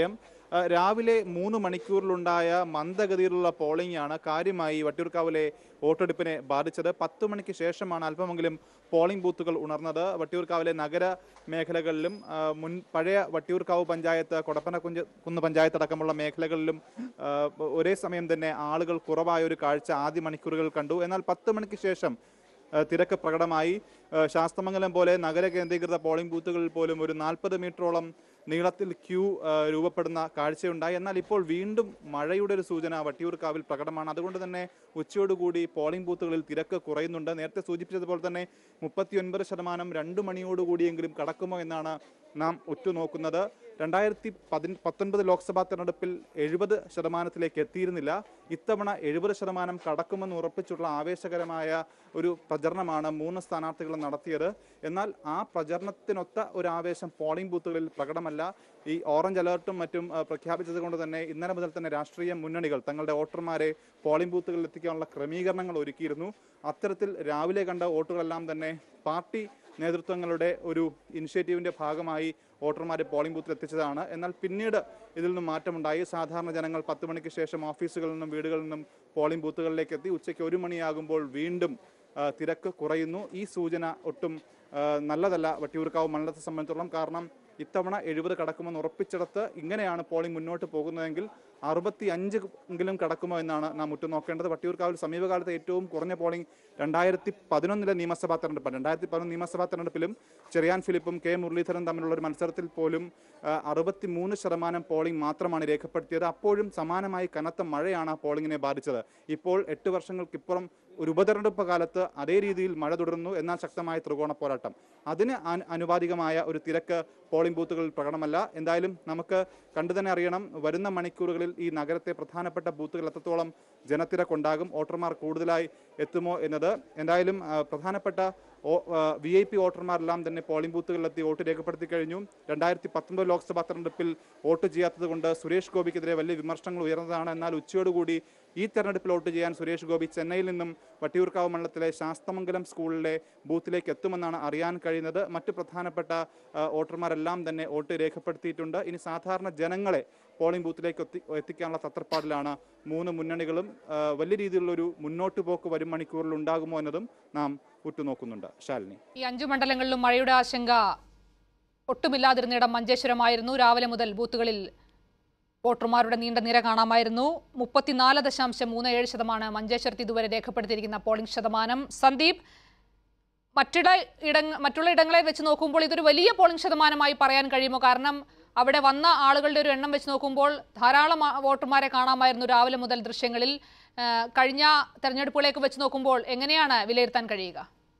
ആ, രാവിലെ മൂന്ന് മണിക്കൂറിലുണ്ടായ മന്ദഗതിയിലുള്ള പോളിംഗ് ആണ് കാര്യമായി വട്ടിയൂർക്കാവിലെ വോട്ടെടുപ്പിനെ ബാധിച്ചത് പത്ത് മണിക്ക് ശേഷമാണ് അല്പമെങ്കിലും പോളിംഗ് ബൂത്തുകൾ ഉണർന്നത് വട്ടിയൂർക്കാവിലെ നഗര മേഖലകളിലും ആ, മുൻ പഴയ വട്ടിയൂർക്കാവ് പഞ്ചായത്ത് കൊടപ്പന കുഞ്ച് കുന്ന് പഞ്ചായത്ത് അടക്കമുള്ള മേഖലകളിലും ആ, ഒരേ സമയം തന്നെ ആളുകൾ കുറവായ ഒരു കാഴ്ച ആദ്യ മണിക്കൂറുകൾ കണ്ടു എന്നാൽ പത്ത് മണിക്ക് ശേഷം ആ, തിരക്ക് പ്രകടമായി ആ, ശാസ്തമംഗലം പോലെ നഗര കേന്ദ്രീകൃത പോളിംഗ് ബൂത്തുകളിൽ പോലും ഒരു നാൽപ്പത് മീറ്ററോളം നീളത്തിൽ ക്യൂ ആ, രൂപപ്പെടുന്ന കാഴ്ചയുണ്ടായി എന്നാൽ ഇപ്പോൾ വീണ്ടും മഴയുടെ ഒരു സൂചന വട്ടിയൂർക്കാവിൽ പ്രകടമാണ് അതുകൊണ്ട് തന്നെ ഉച്ചയോടുകൂടി പോളിംഗ് ബൂത്തുകളിൽ തിരക്ക് കുറയുന്നുണ്ട് നേരത്തെ സൂചിപ്പിച്ചതുപോലെ തന്നെ മുപ്പത്തിയൊൻപത് ശതമാനം രണ്ട് മണിയോടുകൂടിയെങ്കിലും കടക്കുമോ എന്നാണ് നാം ഉറ്റുനോക്കുന്നത് രണ്ടായിരത്തി പതി പത്തൊൻപത് ലോക്സഭാ തെരഞ്ഞെടുപ്പിൽ എഴുപത് ശതമാനത്തിലേക്ക് എത്തിയിരുന്നില്ല ഇത്തവണ എഴുപത് ശതമാനം കടക്കുമെന്ന് ഉറപ്പിച്ചുള്ള ആവേശകരമായ ഒരു പ്രചരണമാണ് മൂന്ന് സ്ഥാനാർത്ഥികൾ നടത്തിയത് എന്നാൽ ആ പ്രചരണത്തിനൊത്ത ഒരു ആവേശം പോളിംഗ് ബൂത്തുകളിൽ പ്രകടമല്ല ഈ ഓറഞ്ച് അലേർട്ടും മറ്റും ആ, പ്രഖ്യാപിച്ചത് കൊണ്ട് തന്നെ ഇന്നലെ മുതൽ തന്നെ രാഷ്ട്രീയ മുന്നണികൾ തങ്ങളുടെ വോട്ടർമാരെ പോളിംഗ് ബൂത്തുകളിൽ എത്തിക്കാനുള്ള ക്രമീകരണങ്ങൾ ഒരുക്കിയിരുന്നു അത്തരത്തിൽ രാവിലെ കണ്ട വോട്ടുകളെല്ലാം തന്നെ പാർട്ടി നേതൃത്വങ്ങളുടെ ഒരു ഇനിഷ്യേറ്റീവിന്റെ ഭാഗമായി വോട്ടർമാരെ പോളിംഗ് ബൂത്തിൽ എത്തിച്ചതാണ് എന്നാൽ പിന്നീട് ഇതിൽ നിന്നും മാറ്റമുണ്ടായി സാധാരണ ജനങ്ങൾ പത്ത് മണിക്ക് ശേഷം ഓഫീസുകളിൽ നിന്നും വീടുകളിൽ നിന്നും പോളിംഗ് ബൂത്തുകളിലേക്ക് എത്തി ഉച്ചയ്ക്ക് ഒരു മണിയാകുമ്പോൾ വീണ്ടും ആ, തിരക്ക് കുറയുന്നു ഈ സൂചന ഒട്ടും ആ, നല്ലതല്ല വട്ടിയൂർക്കാവ് മണ്ഡലത്തെ സംബന്ധിച്ചിടത്തോളം കാരണം ഇത്തവണ എഴുപത് കടക്കുമെന്ന് ഉറപ്പിച്ചിടത്ത് ഇങ്ങനെയാണ് പോളിംഗ് മുന്നോട്ട് പോകുന്നതെങ്കിൽ അറുപത്തി അഞ്ച് എങ്കിലും കടക്കുമോ എന്നാണ് നാം ഉറ്റുനോക്കേണ്ടത് വട്ടിയൂർക്കാവിൽ സമീപകാലത്തെ ഏറ്റവും കുറഞ്ഞ പോളിംഗ് രണ്ടായിരത്തി പതിനൊന്നിലെ നിയമസഭാ തെരഞ്ഞെടുപ്പാണ് രണ്ടായിരത്തി പതിനൊന്ന് നിയമസഭാ തെരഞ്ഞെടുപ്പിലും ചെറിയാൻ ഫിലിപ്പും കെ മുരളീധരൻ തമ്മിലുള്ള ഒരു മത്സരത്തിൽ പോലും അറുപത്തി മൂന്ന് ശതമാനം പോളിംഗ് മാത്രമാണ് രേഖപ്പെടുത്തിയത് അപ്പോഴും സമാനമായി കനത്ത മഴയാണ് ആ പോളിംഗിനെ ബാധിച്ചത് ഇപ്പോൾ എട്ട് വർഷങ്ങൾക്കിപ്പുറം ഒരു ഉപതെരഞ്ഞെടുപ്പ് കാലത്ത് അതേ രീതിയിൽ മഴ തുടരുന്നു എന്നാൽ ശക്തമായ ത്രികോണ പോരാട്ടം അതിന് അനു- അനുപാതികമായ ഒരു തിരക്ക് പോളിംഗ് ബൂത്തുകളിൽ പ്രകടമല്ല എന്തായാലും നമുക്ക് കണ്ടു തന്നെ അറിയണം വരുന്ന മണിക്കൂറുകളിൽ ഈ നഗരത്തെ പ്രധാനപ്പെട്ട ബൂത്തുകൾ എത്രത്തോളം ജനത്തിരക്കുണ്ടാകും വോട്ടർമാർ കൂടുതലായി എത്തുമോ എന്നത് എന്തായാലും ആ, പ്രധാനപ്പെട്ട വി ഐ പി വോട്ടർമാരെല്ലാം തന്നെ പോളിംഗ് ബൂത്തുകളിലെത്തി വോട്ട് രേഖപ്പെടുത്തി കഴിഞ്ഞു രണ്ടായിരത്തി പത്തൊമ്പത് ലോക്സഭാ തെരഞ്ഞെടുപ്പിൽ വോട്ട് ചെയ്യാത്തത് കൊണ്ട് സുരേഷ് ഗോപിക്കെതിരെ വലിയ വിമർശനങ്ങൾ ഉയർന്നതാണ് എന്നാൽ ഉച്ചയോടുകൂടി ഈ തെരഞ്ഞെടുപ്പിൽ വോട്ട് ചെയ്യാൻ സുരേഷ് ഗോപി ചെന്നൈയിൽ നിന്നും വട്ടിയൂർക്കാവ് മണ്ഡലത്തിലെ ശാസ്തമംഗലം സ്കൂളിലെ ബൂത്തിലേക്ക് എത്തുമെന്നാണ് അറിയാൻ കഴിയുന്നത് മറ്റ് പ്രധാനപ്പെട്ട ആ, വോട്ടർമാരെല്ലാം തന്നെ വോട്ട് രേഖപ്പെടുത്തിയിട്ടുണ്ട് ഇനി സാധാരണ ജനങ്ങളെ പോളിംഗ് ബൂത്തിലേക്ക് എത്തി എത്തിക്കാനുള്ള തത്രപ്പാടിലാണ് മൂന്ന് മുന്നണികളും ആ, വലിയ രീതിയിലുള്ളൊരു മുന്നോട്ട് പോക്ക് വരും മണിക്കൂറിൽ ഉണ്ടാകുമോ എന്നതും നാം ഉറ്റുനോക്കുന്നുണ്ട് ശാലിനി ഈ അഞ്ചു മണ്ഡലങ്ങളിലും മഴയുടെ ആശങ്ക ഒട്ടുമില്ലാതിരുന്നിടം മഞ്ചേശ്വരമായിരുന്നു രാവിലെ മുതൽ ബൂത്തുകളിൽ വോട്ടർമാരുടെ നീണ്ട നിര കാണാമായിരുന്നു മുപ്പത്തിനാല് ദശാംശം മൂന്ന് ഏഴ് ശതമാനം മഞ്ചേശ്വരത്ത് ഇതുവരെ രേഖപ്പെടുത്തിയിരിക്കുന്ന പോളിംഗ് ശതമാനം സന്ദീപ് മറ്റിട ഇടങ്ങ മറ്റുള്ള ഇടങ്ങളെ വെച്ച് നോക്കുമ്പോൾ ഇതൊരു വലിയ പോളിംഗ് ശതമാനമായി പറയാൻ കഴിയുമോ കാരണം അവിടെ വന്ന ആളുകളുടെ ഒരു എണ്ണം വെച്ച് നോക്കുമ്പോൾ ധാരാളം ആ- വോട്ടർമാരെ കാണാമായിരുന്നു രാവിലെ മുതൽ ദൃശ്യങ്ങളിൽ ആ, കഴിഞ്ഞ തെരഞ്ഞെടുപ്പുകളേക്ക് വെച്ച് നോക്കുമ്പോൾ എങ്ങനെയാണ് വിലയിരുത്താൻ കഴിയുക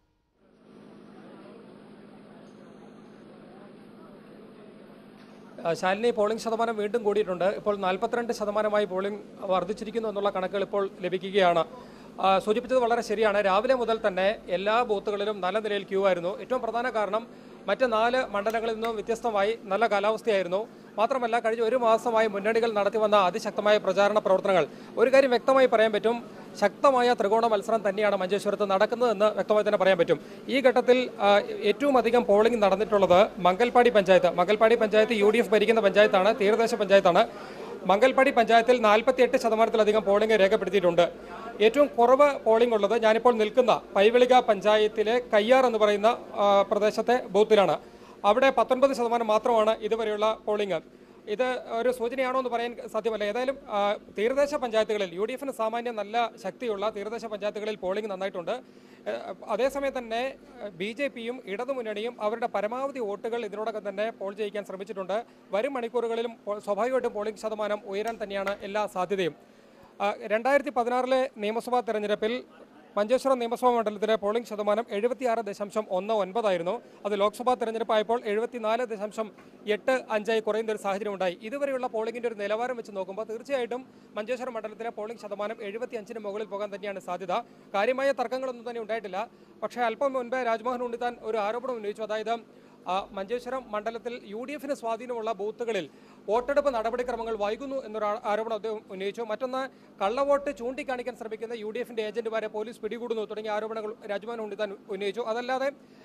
ആ, ശാലിനി പോളിംഗ് ശതമാനം വീണ്ടും കൂടിയിട്ടുണ്ട് ഇപ്പോൾ നാൽപ്പത്തിരണ്ട് ശതമാനമായി പോളിംഗ് വർദ്ധിച്ചിരിക്കുന്നു എന്നുള്ള കണക്കുകൾ ഇപ്പോൾ ലഭിക്കുകയാണ് ആ, സൂചിപ്പിച്ചത് വളരെ ശരിയാണ് രാവിലെ മുതൽ തന്നെ എല്ലാ ബൂത്തുകളിലും നല്ല നിലയിൽ ക്യൂ ആയിരുന്നു ഏറ്റവും പ്രധാന കാരണം മറ്റ് നാല് മണ്ഡലങ്ങളിൽ നിന്നും വ്യത്യസ്തമായി നല്ല കാലാവസ്ഥയായിരുന്നു മാത്രമല്ല കഴിഞ്ഞ ഒരു മാസമായി മുന്നണികൾ നടത്തിവന്ന അതിശക്തമായ പ്രചാരണ പ്രവർത്തനങ്ങൾ ഒരു കാര്യം വ്യക്തമായി പറയാൻ പറ്റും ശക്തമായ ത്രികോണ മത്സരം തന്നെയാണ് മഞ്ചേശ്വരത്ത് നടക്കുന്നതെന്ന് വ്യക്തമായി തന്നെ പറയാൻ പറ്റും ഈ ഘട്ടത്തിൽ ആ, ഏറ്റവും അധികം പോളിംഗ് നടന്നിട്ടുള്ളത് Mangalpady panchayat Mangalpady panchayat U D F ഭരിക്കുന്ന പഞ്ചായത്താണ് തീരദേശ പഞ്ചായത്താണ് മംഗൽപാടി പഞ്ചായത്തിൽ നാൽപ്പത്തിയെട്ട് ശതമാനത്തിലധികം പോളിംഗ് രേഖപ്പെടുത്തിയിട്ടുണ്ട് ഏറ്റവും കുറവ് പോളിംഗ് ഉള്ളത് ഞാനിപ്പോൾ നിൽക്കുന്ന പൈവിളിക പഞ്ചായത്തിലെ കയ്യാർ എന്ന് പറയുന്ന ആ, പ്രദേശത്തെ ബൂത്തിലാണ് അവിടെ പത്തൊൻപത് ശതമാനം മാത്രമാണ് ഇതുവരെയുള്ള പോളിംഗ് ഇത് ഒരു സൂചനയാണോ എന്ന് പറയാൻ സാധ്യമല്ല ഏതായാലും ആ, തീരദേശ പഞ്ചായത്തുകളിൽ യു ഡി എഫിന് സാമാന്യം നല്ല ശക്തിയുള്ള തീരദേശ പഞ്ചായത്തുകളിൽ പോളിംഗ് നന്നായിട്ടുണ്ട് ഏഹ്, അതേസമയം തന്നെ ബി ജെ പിയും ഇടതുമുന്നണിയും അവരുടെ പരമാവധി വോട്ടുകൾ ഇതിനോടകം തന്നെ പോൾ ചെയ്യിക്കാൻ ശ്രമിച്ചിട്ടുണ്ട് വരും മണിക്കൂറുകളിലും പോ- സ്വാഭാവികമായിട്ടും പോളിംഗ് ശതമാനം ഉയരാൻ തന്നെയാണ് എല്ലാ സാധ്യതയും ആ, രണ്ടായിരത്തി പതിനാറിലെ നിയമസഭാ തെരഞ്ഞെടുപ്പിൽ മഞ്ചേശ്വരം നിയമസഭാ മണ്ഡലത്തിലെ പോളിംഗ് ശതമാനം എഴുപത്തിയാറ് ദശാംശം ഒന്ന് ഒൻപതായിരുന്നു അത് ലോക്സഭാ തെരഞ്ഞെടുപ്പായപ്പോൾ എഴുപത്തിനാല് ദശാംശം എട്ട് അഞ്ചായി കുറയുന്ന ഒരു സാഹചര്യം ഉണ്ടായി ഇതുവരെയുള്ള പോളിംഗിന്റെ ഒരു നിലവാരം വെച്ച് നോക്കുമ്പോൾ തീർച്ചയായിട്ടും മഞ്ചേശ്വരം മണ്ഡലത്തിലെ പോളിംഗ് ശതമാനം എഴുപത്തി അഞ്ചിന് മുകളിൽ പോകാൻ തന്നെയാണ് സാധ്യത കാര്യമായ തർക്കങ്ങളൊന്നും തന്നെ ഉണ്ടായിട്ടില്ല പക്ഷേ അല്പം മുൻപേ രാജ്മോഹൻ ഉണ്ണിത്താൻ ഒരു ആരോപണം ഉന്നയിച്ചു അതായത് ആ, മഞ്ചേശ്വരം മണ്ഡലത്തിൽ യു ഡി എഫിന് സ്വാധീനമുള്ള ബൂത്തുകളിൽ വോട്ടെടുപ്പ് നടപടിക്രമങ്ങൾ വൈകുന്നു എന്നൊരു ആ- ആരോപണം അദ്ദേഹം ഉന്നയിച്ചു മറ്റൊന്ന് കള്ളവോട്ട് ചൂണ്ടിക്കാണിക്കാൻ ശ്രമിക്കുന്ന യു ഡി എഫിന്റെ ഏജന്റുമാരെ പോലീസ് പിടികൂടുന്നു തുടങ്ങിയ ആരോപണങ്ങൾ രാജ്മോഹൻ ഉണ്ണിത്താൻ ഉന്നയിച്ചു അതല്ലാതെ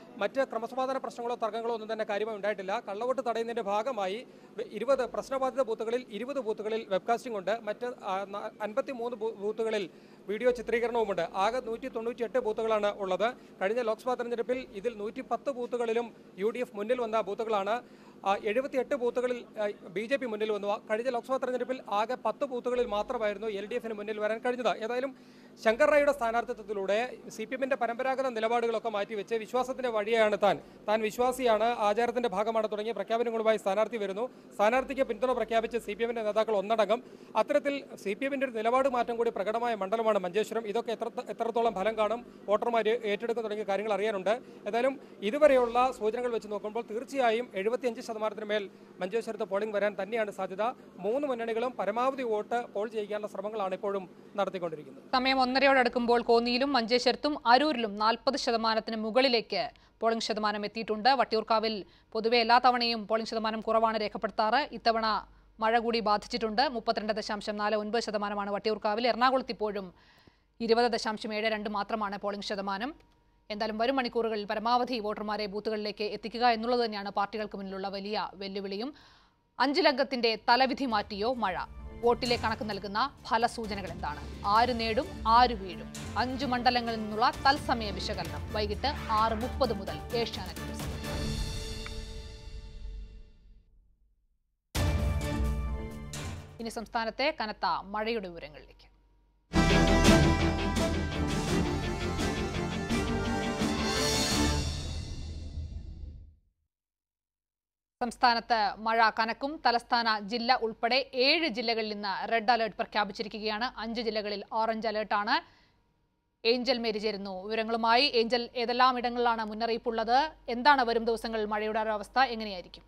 മറ്റ് ക്രമസമാധാന പ്രശ്നങ്ങളോ തർക്കങ്ങളോ ഒന്നും തന്നെ കാര്യമായി ഉണ്ടായിട്ടില്ല കള്ളവോട്ട് തടയുന്നതിന്റെ ഭാഗമായി വെ- ഇരുപത് പ്രശ്നബാധിത ബൂത്തുകളിൽ ഇരുപത് ബൂത്തുകളിൽ വെബ്കാസ്റ്റിംഗ് ഉണ്ട് മറ്റ് അൻപത്തി മൂന്ന് ബൂത്തുകളിൽ വീഡിയോ ചിത്രീകരണവുമുണ്ട് ആകെ നൂറ്റി തൊണ്ണൂറ്റി എട്ട് ബൂത്തുകളാണ് ഉള്ളത് കഴിഞ്ഞ ലോക്സഭാ തെരഞ്ഞെടുപ്പിൽ ഇതിൽ നൂറ്റി പത്ത് ബൂത്തുകളിലും യു ഡി എഫ് മുന്നിൽ വന്ന ബൂത്തുകളാണ് എഴുപത്തിയെട്ട് ബൂത്തുകളിൽ ബി ജെ പി മുന്നിൽ വന്നു കഴിഞ്ഞ ലോക്സഭാ തെരഞ്ഞെടുപ്പിൽ ആകെ പത്ത് ബൂത്തുകളിൽ മാത്രമായിരുന്നു എൽ ഡി എഫിന് മുന്നിൽ വരാൻ കഴിഞ്ഞത് ഏതായാലും ശങ്കർ റായിയുടെ സ്ഥാനാർത്ഥിത്വത്തിലൂടെ സി പി എമ്മിന്റെ പരമ്പരാഗത നിലപാടുകളൊക്കെ മാറ്റിവെച്ച് വിശ്വാസത്തിന്റെ വഴിയാണ് താൻ താൻ വിശ്വാസിയാണ് ആചാരത്തിന്റെ ഭാഗമാണ് തുടങ്ങിയ പ്രഖ്യാപനങ്ങളുമായി സ്ഥാനാർത്ഥി വരുന്നു സ്ഥാനാർത്ഥിക്ക് പിന്തുണ പ്രഖ്യാപിച്ച് സി പി എമ്മിന്റെ നേതാക്കൾ ഒന്നടങ്കം അത്തരത്തിൽ സി പി എമ്മിന്റെ ഒരു നിലപാട് മാറ്റം കൂടി പ്രകടമായ മണ്ഡലമാണ് മഞ്ചേശ്വരം ഇതൊക്കെ എത്ര എത്രത്തോളം ഫലം കാണും വോട്ടർമാർ ഏറ്റെടുക്കും തുടങ്ങിയ കാര്യങ്ങൾ അറിയാനുണ്ട് ഏതായാലും ഇതുവരെയുള്ള സൂചനകൾ വെച്ച് നോക്കുമ്പോൾ തീർച്ചയായും എഴുപത്തിയഞ്ച് ശതമാനത്തിന് മേൽ മഞ്ചേശ്വരത്ത് പോളിംഗ് വരാൻ തന്നെയാണ് സാധ്യത മൂന്ന് മുന്നണികളും പരമാവധി വോട്ട് പോൾ ചെയ്യിക്കാനുള്ള ശ്രമങ്ങളാണ് ഇപ്പോഴും നടത്തിക്കൊണ്ടിരിക്കുന്നത് സമയം ഒന്നരയോടടുക്കുമ്പോൾ കോന്നിയിലും മഞ്ചേശ്വരത്തും അരൂരിലും നാൽപ്പത് ശതമാനത്തിന് മുകളിലേക്ക് പോളിംഗ് ശതമാനം എത്തിയിട്ടുണ്ട് വട്ടിയൂർക്കാവിൽ പൊതുവെ എല്ലാ തവണയും പോളിംഗ് ശതമാനം കുറവാണ് രേഖപ്പെടുത്താറ് ഇത്തവണ മഴ കൂടി ബാധിച്ചിട്ടുണ്ട് മുപ്പത്തിരണ്ട് ദശാംശം നാല് ഒൻപത് ശതമാനമാണ് വട്ടിയൂർക്കാവിൽ എറണാകുളത്ത് ഇപ്പോഴും ഇരുപത് ദശാംശം ഏഴ് രണ്ട് മാത്രമാണ് പോളിംഗ് ശതമാനം എന്തായാലും വരും മണിക്കൂറുകളിൽ പരമാവധി വോട്ടർമാരെ ബൂത്തുകളിലേക്ക് എത്തിക്കുക എന്നുള്ളത് തന്നെയാണ് പാർട്ടികൾക്ക് മുന്നിലുള്ള വലിയ വെല്ലുവിളിയും അഞ്ചിലംഗത്തിന്റെ തലവിധി മാറ്റിയോ മഴ വോട്ടിലെ കണക്ക് നൽകുന്ന ഫലസൂചനകൾ എന്താണ് ആര് നേടും ആര് വീഴും അഞ്ചു മണ്ഡലങ്ങളിൽ നിന്നുള്ള തത്സമയ വിശകലനം വൈകിട്ട് ആറ് മുപ്പത് മുതൽ ഏഷ്യാനെറ്റ് ന്യൂസ് ഇനി സംസ്ഥാനത്തെ കനത്ത മഴയുടെ വിവരങ്ങളിലേക്ക് സംസ്ഥാനത്ത് മഴ കനക്കും തലസ്ഥാന ജില്ല ഉൾപ്പെടെ ഏഴ് ജില്ലകളിൽ ഇന്ന് റെഡ് അലേർട്ട് പ്രഖ്യാപിച്ചിരിക്കുകയാണ് അഞ്ച് ജില്ലകളിൽ ഓറഞ്ച് അലേർട്ടാണ് ഏഞ്ചൽ മേരി ചേരുന്നു വിവരങ്ങളുമായി ഏഞ്ചൽ ഏതെല്ലാം ഇടങ്ങളിലാണ് മുന്നറിയിപ്പുള്ളത് എന്താണ് വരും ദിവസങ്ങളിൽ മഴയുടെ ഒരു അവസ്ഥ എങ്ങനെയായിരിക്കും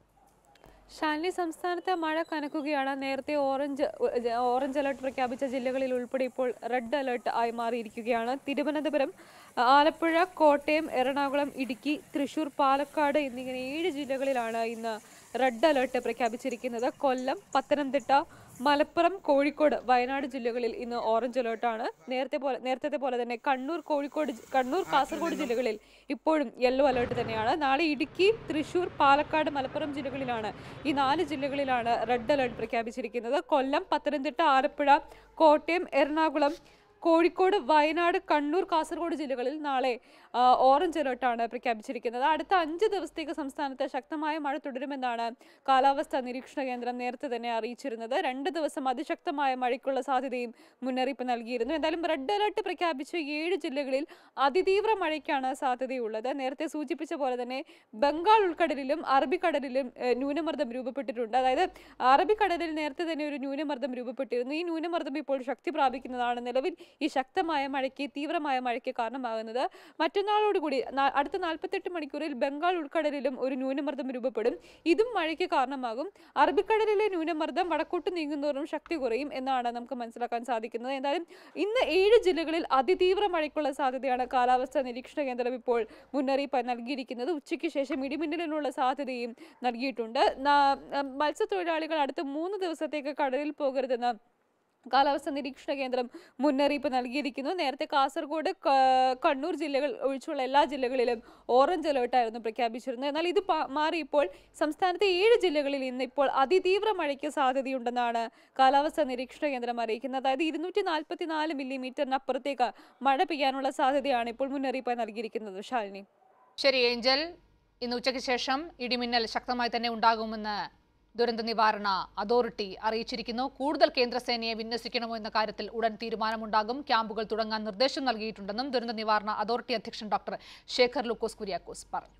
ഷാലിനി സംസ്ഥാനത്ത് മഴ കനക്കുകയാണ് നേരത്തെ ഓറഞ്ച് ഓറഞ്ച് അലർട്ട് പ്രഖ്യാപിച്ച ജില്ലകളിൽ ഉൾപ്പെടെ ഇപ്പോൾ റെഡ് അലർട്ട് ആയി മാറിയിരിക്കുകയാണ് തിരുവനന്തപുരം ആലപ്പുഴ കോട്ടയം എറണാകുളം ഇടുക്കി തൃശൂർ പാലക്കാട് എന്നിങ്ങനെ ഏഴ് ജില്ലകളിലാണ് ഇന്ന് റെഡ് അലർട്ട് പ്രഖ്യാപിച്ചിരിക്കുന്നത് കൊല്ലം പത്തനംതിട്ട മലപ്പുറം കോഴിക്കോട് വയനാട് ജില്ലകളിൽ ഇന്ന് ഓറഞ്ച് അലേർട്ടാണ് നേരത്തെ പോലെ നേരത്തെ പോലെ തന്നെ കണ്ണൂർ കോഴിക്കോട് ജി- കണ്ണൂർ കാസർഗോഡ് ജില്ലകളിൽ ഇപ്പോഴും യെല്ലോ അലേർട്ട് തന്നെയാണ് നാളെ ഇടുക്കി തൃശൂർ പാലക്കാട് മലപ്പുറം ജില്ലകളിലാണ് ഈ നാല് ജില്ലകളിലാണ് റെഡ് അലേർട്ട് പ്രഖ്യാപിച്ചിരിക്കുന്നത് കൊല്ലം പത്തനംതിട്ട ആലപ്പുഴ കോട്ടയം എറണാകുളം കോഴിക്കോട് വയനാട് കണ്ണൂർ കാസർഗോഡ് ജില്ലകളിൽ നാളെ ആ, ഓറഞ്ച് അലേർട്ടാണ് പ്രഖ്യാപിച്ചിരിക്കുന്നത് അടുത്ത അഞ്ച് ദിവസത്തേക്ക് സംസ്ഥാനത്ത് ശക്തമായ മഴ തുടരുമെന്നാണ് കാലാവസ്ഥാ നിരീക്ഷണ കേന്ദ്രം നേരത്തെ തന്നെ അറിയിച്ചിരുന്നത് രണ്ട് ദിവസം അതിശക്തമായ മഴയ്ക്കുള്ള സാധ്യതയും മുന്നറിയിപ്പ് നൽകിയിരുന്നു എന്തായാലും റെഡ് അലേർട്ട് പ്രഖ്യാപിച്ച ഏഴ് ജില്ലകളിൽ അതിതീവ്ര മഴയ്ക്കാണ് സാധ്യതയുള്ളത് നേരത്തെ സൂചിപ്പിച്ച പോലെ തന്നെ ബംഗാൾ ഉൾക്കടലിലും അറബിക്കടലിലും ഏഹ്, ന്യൂനമർദ്ദം രൂപപ്പെട്ടിട്ടുണ്ട് അതായത് അറബിക്കടലിൽ നേരത്തെ തന്നെ ഒരു ന്യൂനമർദ്ദം രൂപപ്പെട്ടിരുന്നു ഈ ന്യൂനമർദ്ദം ഇപ്പോൾ ശക്തി പ്രാപിക്കുന്നതാണ് നിലവിൽ ഈ ശക്തമായ മഴയ്ക്ക് തീവ്രമായ മഴയ്ക്ക് കാരണമാകുന്നത് മറ്റന്നാളോടുകൂടി നാ- അടുത്ത നാൽപ്പത്തെട്ട് മണിക്കൂറിൽ ബംഗാൾ ഉൾക്കടലിലും ഒരു ന്യൂനമർദ്ദം രൂപപ്പെടും ഇതും മഴയ്ക്ക് കാരണമാകും അറബിക്കടലിലെ ന്യൂനമർദ്ദം വടക്കോട്ട് നീങ്ങുന്നതോറും ശക്തി കുറയും എന്നാണ് നമുക്ക് മനസ്സിലാക്കാൻ സാധിക്കുന്നത് എന്തായാലും ഇന്ന് ഏഴ് ജില്ലകളിൽ അതിതീവ്ര മഴയ്ക്കുള്ള സാധ്യതയാണ് കാലാവസ്ഥാ നിരീക്ഷണ കേന്ദ്രം ഇപ്പോൾ മുന്നറിയിപ്പ് നൽകിയിരിക്കുന്നത് ഉച്ചയ്ക്ക് ശേഷം ഇടിമിന്നലിനുള്ള സാധ്യതയും നൽകിയിട്ടുണ്ട് നാ- മത്സ്യത്തൊഴിലാളികൾ അടുത്ത മൂന്ന് ദിവസത്തേക്ക് കടലിൽ പോകരുതെന്ന് കാലാവസ്ഥാ നിരീക്ഷണ കേന്ദ്രം മുന്നറിയിപ്പ് നൽകിയിരിക്കുന്നു നേരത്തെ കാസർഗോഡ് ക- കണ്ണൂർ ജില്ലകൾ ഒഴിച്ചുള്ള എല്ലാ ജില്ലകളിലും ഓറഞ്ച് അലേർട്ടായിരുന്നു പ്രഖ്യാപിച്ചിരുന്നത് എന്നാൽ ഇത് പ- മാറി ഇപ്പോൾ സംസ്ഥാനത്തെ ഏഴ് ജില്ലകളിൽ ഇന്ന് ഇപ്പോൾ അതിതീവ്ര മഴയ്ക്ക് സാധ്യതയുണ്ടെന്നാണ് കാലാവസ്ഥാ നിരീക്ഷണ കേന്ദ്രം അറിയിക്കുന്നത് അതായത് ഇരുന്നൂറ്റി നാൽപ്പത്തി നാല് മില്ലിമീറ്ററിനപ്പുറത്തേക്ക് മഴ പെയ്യാനുള്ള സാധ്യതയാണ് ഇപ്പോൾ മുന്നറിയിപ്പായി നൽകിയിരിക്കുന്നത് ശാലിനി ശരി ഏഞ്ചൽ ഇന്ന് ഉച്ചയ്ക്ക് ശേഷം ഇടിമിന്നൽ ശക്തമായി തന്നെ ഉണ്ടാകുമെന്ന് ദുരന്ത നിവാരണ അതോറിറ്റി അറിയിച്ചിരിക്കുന്നു കൂടുതൽ കേന്ദ്രസേനയെ വിന്യസിക്കണമോ എന്ന കാര്യത്തിൽ ഉടൻ തീരുമാനമുണ്ടാകും ക്യാമ്പുകൾ തുടങ്ങാൻ നിർദ്ദേശം നൽകിയിട്ടുണ്ടെന്നും ദുരന്ത നിവാരണ അതോറിറ്റി അധ്യക്ഷൻ ഡോക്ടർ ശേഖർ ലൂക്കോസ് കുര്യാക്കോസ് പറഞ്ഞു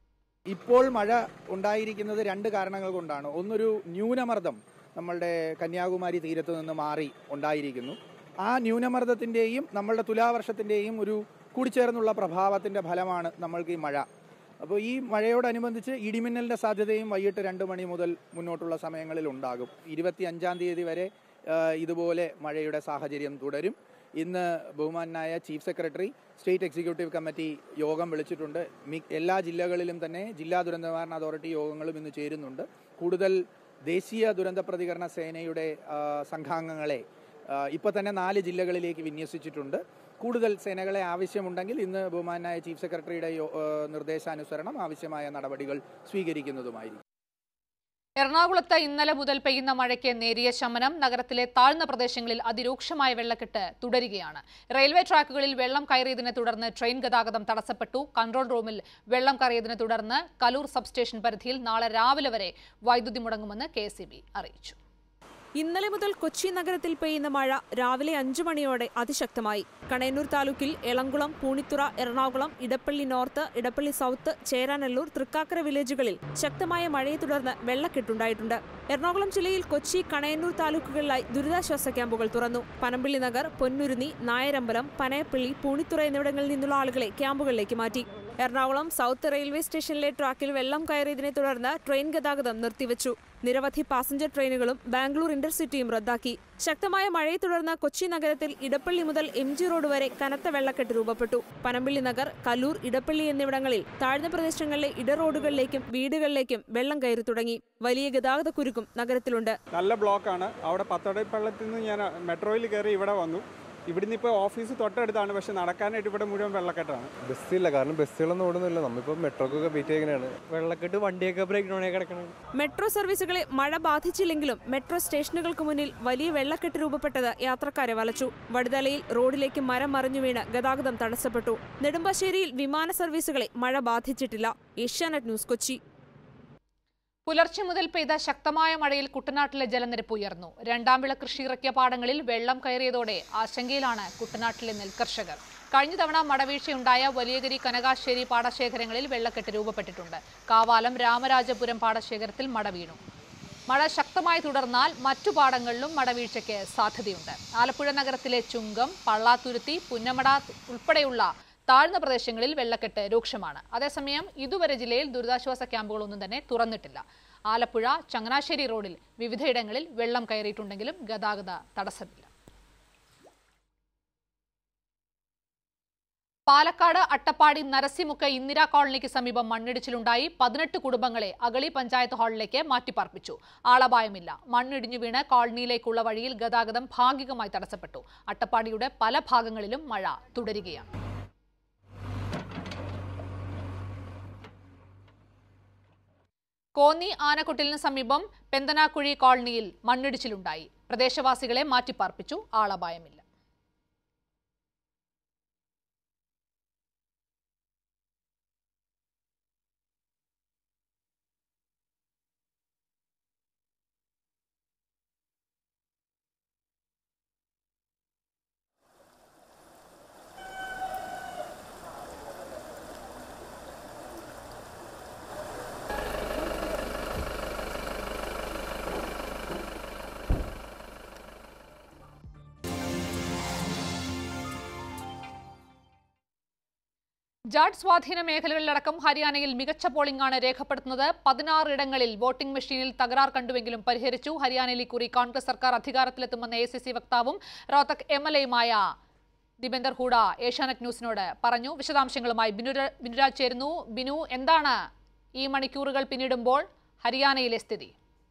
ഇപ്പോൾ മഴ ഉണ്ടായിരിക്കുന്നത് രണ്ട് കാരണങ്ങൾ കൊണ്ടാണ് ഒന്നൊരു ന്യൂനമർദ്ദം നമ്മളുടെ കന്യാകുമാരി തീരത്ത് നിന്ന് മാറി ഉണ്ടായിരിക്കുന്നു ആ ന്യൂനമർദ്ദത്തിൻ്റെയും നമ്മളുടെ തുലാവർഷത്തിൻ്റെയും ഒരു കൂടിച്ചേർന്നുള്ള പ്രഭാവത്തിൻ്റെ ഫലമാണ് നമ്മൾക്ക് ഈ മഴ അപ്പോൾ ഈ മഴയോടനുബന്ധിച്ച് ഇടിമിന്നലിൻ്റെ സാധ്യതയും വൈകിട്ട് രണ്ട് മണി മുതൽ മുന്നോട്ടുള്ള സമയങ്ങളിൽ ഉണ്ടാകും ഇരുപത്തി അഞ്ചാം തീയതി വരെ ആ, ഇതുപോലെ മഴയുടെ സാഹചര്യം തുടരും ഇന്ന് ബഹുമാനായ chief secretary state executive committee യോഗം വിളിച്ചിട്ടുണ്ട് മി എല്ലാ ജില്ലകളിലും തന്നെ ജില്ലാ ദുരന്ത നിവാരണ അതോറിറ്റി യോഗങ്ങളും ഇന്ന് ചേരുന്നുണ്ട് കൂടുതൽ ദേശീയ ദുരന്ത പ്രതികരണ സേനയുടെ ആ, സംഘാംഗങ്ങളെ ഇപ്പോൾ തന്നെ നാല് ജില്ലകളിലേക്ക് വിന്യസിച്ചിട്ടുണ്ട് കൂടുതൽ സേനകളെ ആവശ്യമുണ്ടെങ്കിൽ ഇന്ന് ബഹുമാനായ ചീഫ് സെക്രട്ടറിയുടെ യോ- ഏഹ് നിർദ്ദേശാനുസരണം ആവശ്യമായ നടപടികൾ സ്വീകരിക്കുന്നതുമായിരിക്കും എറണാകുളത്ത് ഇന്നലെ മുതൽ പെയ്യുന്ന മഴയ്ക്ക് നേരിയ ശമനം നഗരത്തിലെ താഴ്ന്ന പ്രദേശങ്ങളിൽ അതിരൂക്ഷമായ വെള്ളക്കെട്ട് തുടരുകയാണ് റെയിൽവേ ട്രാക്കുകളിൽ വെള്ളം കയറിയതിനെ തുടർന്ന് ട്രെയിൻ ഗതാഗതം തടസ്സപ്പെട്ടു കൺട്രോൾ റൂമിൽ വെള്ളം കയറിയതിനെ തുടർന്ന് കലൂർ സബ്സ്റ്റേഷൻ പരിധിയിൽ നാളെ രാവിലെ വരെ വൈദ്യുതി മുടങ്ങുമെന്ന് കെ അറിയിച്ചു ഇന്നലെ മുതൽ കൊച്ചി നഗരത്തിൽ പെയ്യുന്ന മഴ രാവിലെ അഞ്ചു മണിയോടെ അതിശക്തമായി കണയന്നൂർ താലൂക്കിൽ എളംകുളം പൂണിത്തുറ എറണാകുളം ഇടപ്പള്ളി നോർത്ത് ഇടപ്പള്ളി സൗത്ത് ചേരാനല്ലൂർ തൃക്കാക്കര വില്ലേജുകളിൽ ശക്തമായ മഴയെ തുടർന്ന് വെള്ളക്കെട്ടുണ്ടായിട്ടുണ്ട് എറണാകുളം ജില്ലയിൽ കൊച്ചി കണയന്നൂർ താലൂക്കുകളിലായി ദുരിതാശ്വാസ ക്യാമ്പുകൾ തുറന്നു പനമ്പിള്ളി നഗർ പൊന്നുരുന്നി നായരമ്പലം പനയപ്പള്ളി പൂണിത്തുറ എന്നിവിടങ്ങളിൽ നിന്നുള്ള ആളുകളെ ക്യാമ്പുകളിലേക്ക് മാറ്റി എറണാകുളം സൗത്ത് റെയിൽവേ സ്റ്റേഷനിലെ ട്രാക്കിൽ വെള്ളം കയറിയതിനെ തുടർന്ന് ട്രെയിൻ ഗതാഗതം നിർത്തിവച്ചു നിരവധി പാസഞ്ചർ ട്രെയിനുകളും ബാംഗ്ലൂർ ഇന്റർസിറ്റിയും റദ്ദാക്കി ശക്തമായ മഴയെ തുടർന്ന് കൊച്ചി നഗരത്തിൽ ഇടപ്പള്ളി മുതൽ എം ജി റോഡ് വരെ കനത്ത വെള്ളക്കെട്ട് രൂപപ്പെട്ടു പനമ്പിള്ളി നഗർ കല്ലൂർ ഇടപ്പള്ളി എന്നിവിടങ്ങളിൽ താഴ്ന്ന പ്രദേശങ്ങളിലെ ഇടറോഡുകളിലേക്കും വീടുകളിലേക്കും വെള്ളം കയറി തുടങ്ങി വലിയ ഗതാഗത കുരുക്കും നഗരത്തിലുണ്ട് നല്ല ബ്ലോക്കാണ് അവിടെ പത്തടപ്പള്ളത്തിൽ നിന്ന് ഞാൻ മെട്രോയിൽ കയറി ഇവിടെ വന്നു ഇവിടുന്ന് ഇപ്പോൾ ഓഫീസ് തൊട്ടടുത്താണ് പക്ഷെ നടക്കാനായിട്ട് ഇവിടെ മുഴുവൻ വെള്ളക്കെട്ടാണ് ബസ്സില്ല കാരണം ബസ്സുകളൊന്നും ഓടുന്നില്ല നമ്മളിപ്പോൾ മെട്രോക്കൊക്കെ വെയിറ്റ് ചെയ്യുന്നതാണ് വെള്ളക്കെട്ട് വണ്ടിയൊക്കെ ബ്രേക്ക് ഡൗണേ കിടക്കണം മെട്രോ സർവീസുകളെ മഴ ബാധിച്ചില്ലെങ്കിലും മെട്രോ സ്റ്റേഷനുകൾക്ക് മുന്നിൽ വലിയ വെള്ളക്കെട്ട് രൂപപ്പെട്ടത് യാത്രക്കാരെ വലച്ചു വടുതലയിൽ റോഡിലേക്ക് മരം മറിഞ്ഞു വീണ് ഗതാഗതം തടസ്സപ്പെട്ടു നെടുമ്പാശ്ശേരിയിൽ വിമാന സർവീസുകളെ മഴ ബാധിച്ചിട്ടില്ല ഏഷ്യാനെറ്റ് ന്യൂസ് കൊച്ചി പുലർച്ചെ മുതൽ പെയ്ത ശക്തമായ മഴയിൽ കുട്ടനാട്ടിലെ ജലനിരപ്പ് ഉയർന്നു രണ്ടാം വിള കൃഷി ഇറക്കിയ പാടങ്ങളിൽ വെള്ളം കയറിയതോടെ ആശങ്കയിലാണ് കുട്ടനാട്ടിലെ നെൽകർഷകർ കഴിഞ്ഞ തവണ മടവീഴ്ചയുണ്ടായ വലിയഗിരി കനകാശ്ശേരി പാടശേഖരങ്ങളിൽ വെള്ളക്കെട്ട് രൂപപ്പെട്ടിട്ടുണ്ട് കാവാലം രാമരാജപുരം പാടശേഖരത്തിൽ മട വീണു മഴ ശക്തമായി തുടർന്നാൽ മറ്റു പാടങ്ങളിലും മടവീഴ്ചയ്ക്ക് സാധ്യതയുണ്ട് ആലപ്പുഴ നഗരത്തിലെ ചുങ്കം പള്ളാത്തുരുത്തി പുന്നമട ഉൾപ്പെടെയുള്ള താഴ്ന്ന പ്രദേശങ്ങളിൽ വെള്ളക്കെട്ട് രൂക്ഷമാണ് അതേസമയം ഇതുവരെ ജില്ലയിൽ ദുരിതാശ്വാസ ക്യാമ്പുകളൊന്നും തന്നെ തുറന്നിട്ടില്ല ആലപ്പുഴ ചങ്ങനാശ്ശേരി റോഡിൽ വിവിധയിടങ്ങളിൽ വെള്ളം കയറിയിട്ടുണ്ടെങ്കിലും ഗതാഗത തടസ്സമില്ല പാലക്കാട് അട്ടപ്പാടി നരസിമുക്ക് ഇന്ദിരാ കോളനിക്ക് സമീപം മണ്ണിടിച്ചിലുണ്ടായി പതിനെട്ട് കുടുംബങ്ങളെ അഗളി പഞ്ചായത്ത് ഹാളിലേക്ക് മാറ്റിപ്പാർപ്പിച്ചു ആളപായമില്ല മണ്ണിടിഞ്ഞു വീണ് കോളനിയിലേക്കുള്ള വഴിയിൽ ഗതാഗതം ഭാഗികമായി തടസ്സപ്പെട്ടു അട്ടപ്പാടിയുടെ പല ഭാഗങ്ങളിലും മഴ തുടരുകയാണ് കോന്നി ആനക്കൊട്ടിലിന് സമീപം പെന്തനാക്കുഴി കോളനിയിൽ മണ്ണിടിച്ചിലുണ്ടായി പ്രദേശവാസികളെ മാറ്റിപ്പാർപ്പിച്ചു ആളപായമില്ല ജാഡ് സ്വാധീന മേഖലകളിലടക്കം ഹരിയാനയിൽ മികച്ച പോളിംഗാണ് രേഖപ്പെടുത്തുന്നത് പതിനാറ് ഇടങ്ങളിൽ വോട്ടിംഗ് മെഷീനിൽ തകരാർ കണ്ടുവെങ്കിലും പരിഹരിച്ചു ഹരിയാനയിൽ ഇക്കുറി കോൺഗ്രസ് സർക്കാർ അധികാരത്തിലെത്തുമെന്ന എ സി സി വക്താവും റോത്തക് എം എൽ എയുമായ ദിബേന്ദർ ഹൂഡ ഏഷ്യാനെറ്റ് ന്യൂസിനോട് പറഞ്ഞു വിശദാംശങ്ങളുമായി ബിനുര- ബിനുരാജ് ചേരുന്നു ബിനു എന്താണ് ഈ മണിക്കൂറുകൾ പിന്നിടുമ്പോൾ ഹരിയാനയിലെ സ്ഥിതി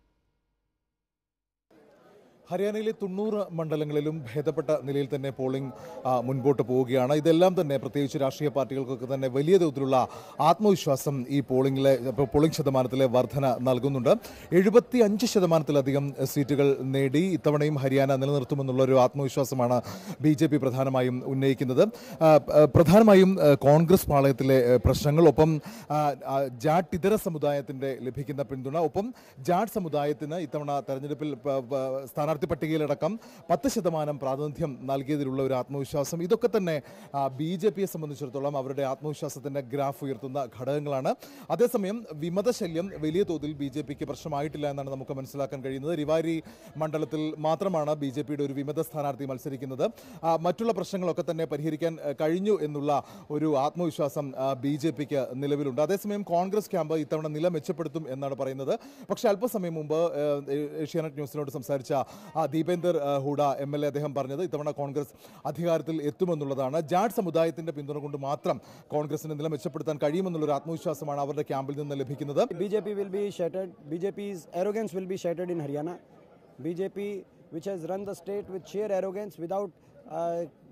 ഹരിയാനയിലെ തൊണ്ണൂറ് മണ്ഡലങ്ങളിലും ഭേദപ്പെട്ട നിലയിൽ തന്നെ പോളിംഗ് ആ, മുൻപോട്ട് പോവുകയാണ് ഇതെല്ലാം തന്നെ പ്രത്യേകിച്ച് രാഷ്ട്രീയ പാർട്ടികൾക്കൊക്കെ തന്നെ വലിയ തോതിലുള്ള ആത്മവിശ്വാസം ഈ പോളിംഗിലെ ഇപ്പോൾ പോളിംഗ് ശതമാനത്തിലെ വർധന നൽകുന്നുണ്ട് എഴുപത്തി അഞ്ച് ശതമാനത്തിലധികം സീറ്റുകൾ നേടി ഇത്തവണയും ഹരിയാന നിലനിർത്തുമെന്നുള്ള ഒരു ആത്മവിശ്വാസമാണ് ബി ജെ പി പ്രധാനമായും ഉന്നയിക്കുന്നത് ആ, ആ, പ്രധാനമായും ആ, കോൺഗ്രസ് പാളയത്തിലെ ആ, പ്രശ്നങ്ങൾ ഒപ്പം ആ, ആ, ജാട്ട് ഇതര സമുദായത്തിന്റെ ലഭിക്കുന്ന പിന്തുണ ഒപ്പം ജാട്ട് സമുദായത്തിന് ഇത്തവണ തെരഞ്ഞെടുപ്പിൽ പ- പ- സ്ഥാനാർത്ഥി പട്ടികയിലടക്കം പത്ത് ശതമാനം പ്രാതിനിധ്യം നൽകിയതിലുള്ള ഒരു ആത്മവിശ്വാസം ഇതൊക്കെ തന്നെ ബി ജെ പിയെ സംബന്ധിച്ചിടത്തോളം അവരുടെ ആത്മവിശ്വാസത്തിന്റെ ഗ്രാഫ് ഉയർത്തുന്ന ഘടകങ്ങളാണ് അതേസമയം വിമതശല്യം വലിയ തോതിൽ ബി ജെ പിക്ക് പ്രശ്നമായിട്ടില്ല എന്നാണ് നമുക്ക് മനസ്സിലാക്കാൻ കഴിയുന്നത് റിവാരി മണ്ഡലത്തിൽ മാത്രമാണ് ബി ജെ പിയുടെ ഒരു വിമത സ്ഥാനാർത്ഥി മത്സരിക്കുന്നത് ആ, മറ്റുള്ള പ്രശ്നങ്ങളൊക്കെ തന്നെ പരിഹരിക്കാൻ ആ, കഴിഞ്ഞു എന്നുള്ള ഒരു ആത്മവിശ്വാസം ബി ജെ പിക്ക് നിലവിലുണ്ട് അതേസമയം കോൺഗ്രസ് ക്യാമ്പ് ഇത്തവണ നില മെച്ചപ്പെടുത്തും എന്നാണ് പറയുന്നത് പക്ഷേ അല്പസമയം മുമ്പ് ആ, ഏഷ്യാനെറ്റ് ന്യൂസിനോട് സംസാരിച്ച ആ, ദീപേന്ദർ ആ, ഹൂഡ എം എൽ എ അദ്ദേഹം പറഞ്ഞത് ഇത്തവണ കോൺഗ്രസ് അധികാരത്തിൽ എത്തുമെന്നുള്ളതാണ് ജാട്ട് സമുദായത്തിന്റെ പിന്തുണ കൊണ്ട് മാത്രം കോൺഗ്രസിന് നില മെച്ചപ്പെടുത്താൻ കഴിയുമെന്നുള്ള ഒരു ആത്മവിശ്വാസമാണ് അവരുടെ ക്യാമ്പിൽ നിന്ന് ലഭിക്കുന്നത് BJP will be shattered. BJP's arrogance will be shattered in Haryana. BJP, which has run the state with sheer arrogance without uh,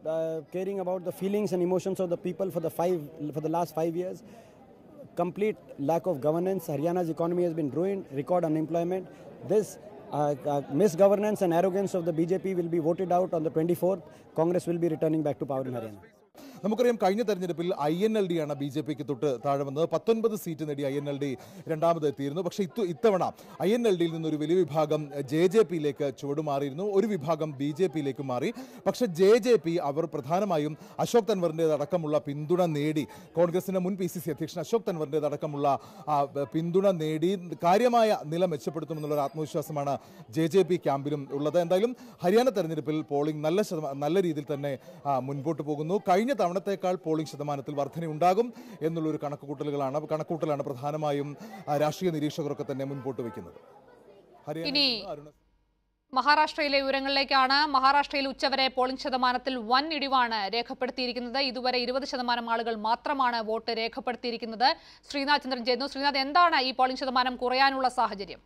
uh, caring about the feelings and emotions of the people for the five for the last five years. Complete lack of governance. Haryana's economy has been ruined. Record unemployment. This uh, uh, misgovernance and arrogance of the BJP will be voted out on the 24th. Congress will be returning back to power in Haryana. നമുക്കറിയാം കഴിഞ്ഞ തെരഞ്ഞെടുപ്പിൽ I N L D ആണ് B J പിക്ക് തൊട്ട് താഴെ വന്നത് പത്തൊൻപത് seat നേടി ഐ എൻ എൽ ഡി രണ്ടാമത് എത്തിയിരുന്നു പക്ഷേ ഇത്തു ഇത്തവണ ഐ എൻ എൽ ഡിയിൽ നിന്നൊരു വലിയ വിഭാഗം ജെ ജെ പിയിലേക്ക് ചുവടുമാറിയിരുന്നു ഒരു വിഭാഗം ബി ജെ പിയിലേക്ക് മാറി പക്ഷേ ജെ ജെ പി അവർ പ്രധാനമായും അശോക് തൻവറിൻ്റെതടക്കമുള്ള പിന്തുണ നേടി കോൺഗ്രസിന്റെ മുൻ പി സി സി അധ്യക്ഷൻ അശോക് തൻവറിൻ്റെതടക്കമുള്ള ആ, പിന്തുണ നേടി കാര്യമായ നില മെച്ചപ്പെടുത്തുമെന്നുള്ള ഒരു ആത്മവിശ്വാസമാണ് ജെ ജെ പി ക്യാമ്പിലും ഉള്ളത് എന്തായാലും ഹരിയാന തെരഞ്ഞെടുപ്പിൽ പോളിംഗ് നല്ല ശതമാനം നല്ല രീതിയിൽ തന്നെ ആ, മുൻപോട്ട് പോകുന്നു കഴിഞ്ഞ തവണത്തേക്കാൾ പോളിംഗ് ശതമാനത്തിൽ വർധനയുണ്ടാകും എന്നുള്ളൊരു കണക്കുകൂട്ടലുകളാണ് കണക്കുകൂട്ടലാണ് പ്രധാനമായും ആ, രാഷ്ട്രീയ നിരീക്ഷകരൊക്കെ തന്നെ മുൻപോട്ട് വയ്ക്കുന്നത് ഹരിയാന ഇനി മഹാരാഷ്ട്രയിലെ വിവരങ്ങളിലേക്കാണ് മഹാരാഷ്ട്രയിൽ ഉച്ചവരെ പോളിംഗ് ശതമാനത്തിൽ വൻ ഇടിവാണ് രേഖപ്പെടുത്തിയിരിക്കുന്നത് ഇതുവരെ ഇരുപത് ശതമാനം ആളുകൾ മാത്രമാണ് വോട്ട് രേഖപ്പെടുത്തിയിരിക്കുന്നത് ശ്രീനാഥ് ചന്ദ്രൻ ചെയ്യുന്നു ശ്രീനാഥ് എന്താണ് ഈ പോളിംഗ് ശതമാനം കുറയാനുള്ള സാഹചര്യം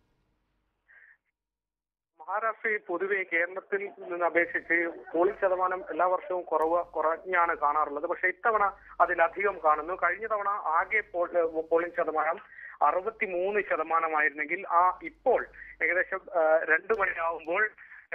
മഹാരാഷ്ട്രയിൽ പൊതുവെ കേരളത്തിൽ നിന്ന് അപേക്ഷിച്ച് പോളിംഗ് ശതമാനം എല്ലാ വർഷവും കുറവ് കുറഞ്ഞാണ് കാണാറുള്ളത് പക്ഷെ ഇത്തവണ അതിലധികം കാണുന്നു കഴിഞ്ഞ തവണ ആകെ പോൾ- ഏഹ് പോളിംഗ് ശതമാനം അറുപത്തി മൂന്ന് ശതമാനമായിരുന്നെങ്കിൽ ആ ഇപ്പോൾ ഏകദേശം ഏഹ് രണ്ട് മണിയാവുമ്പോൾ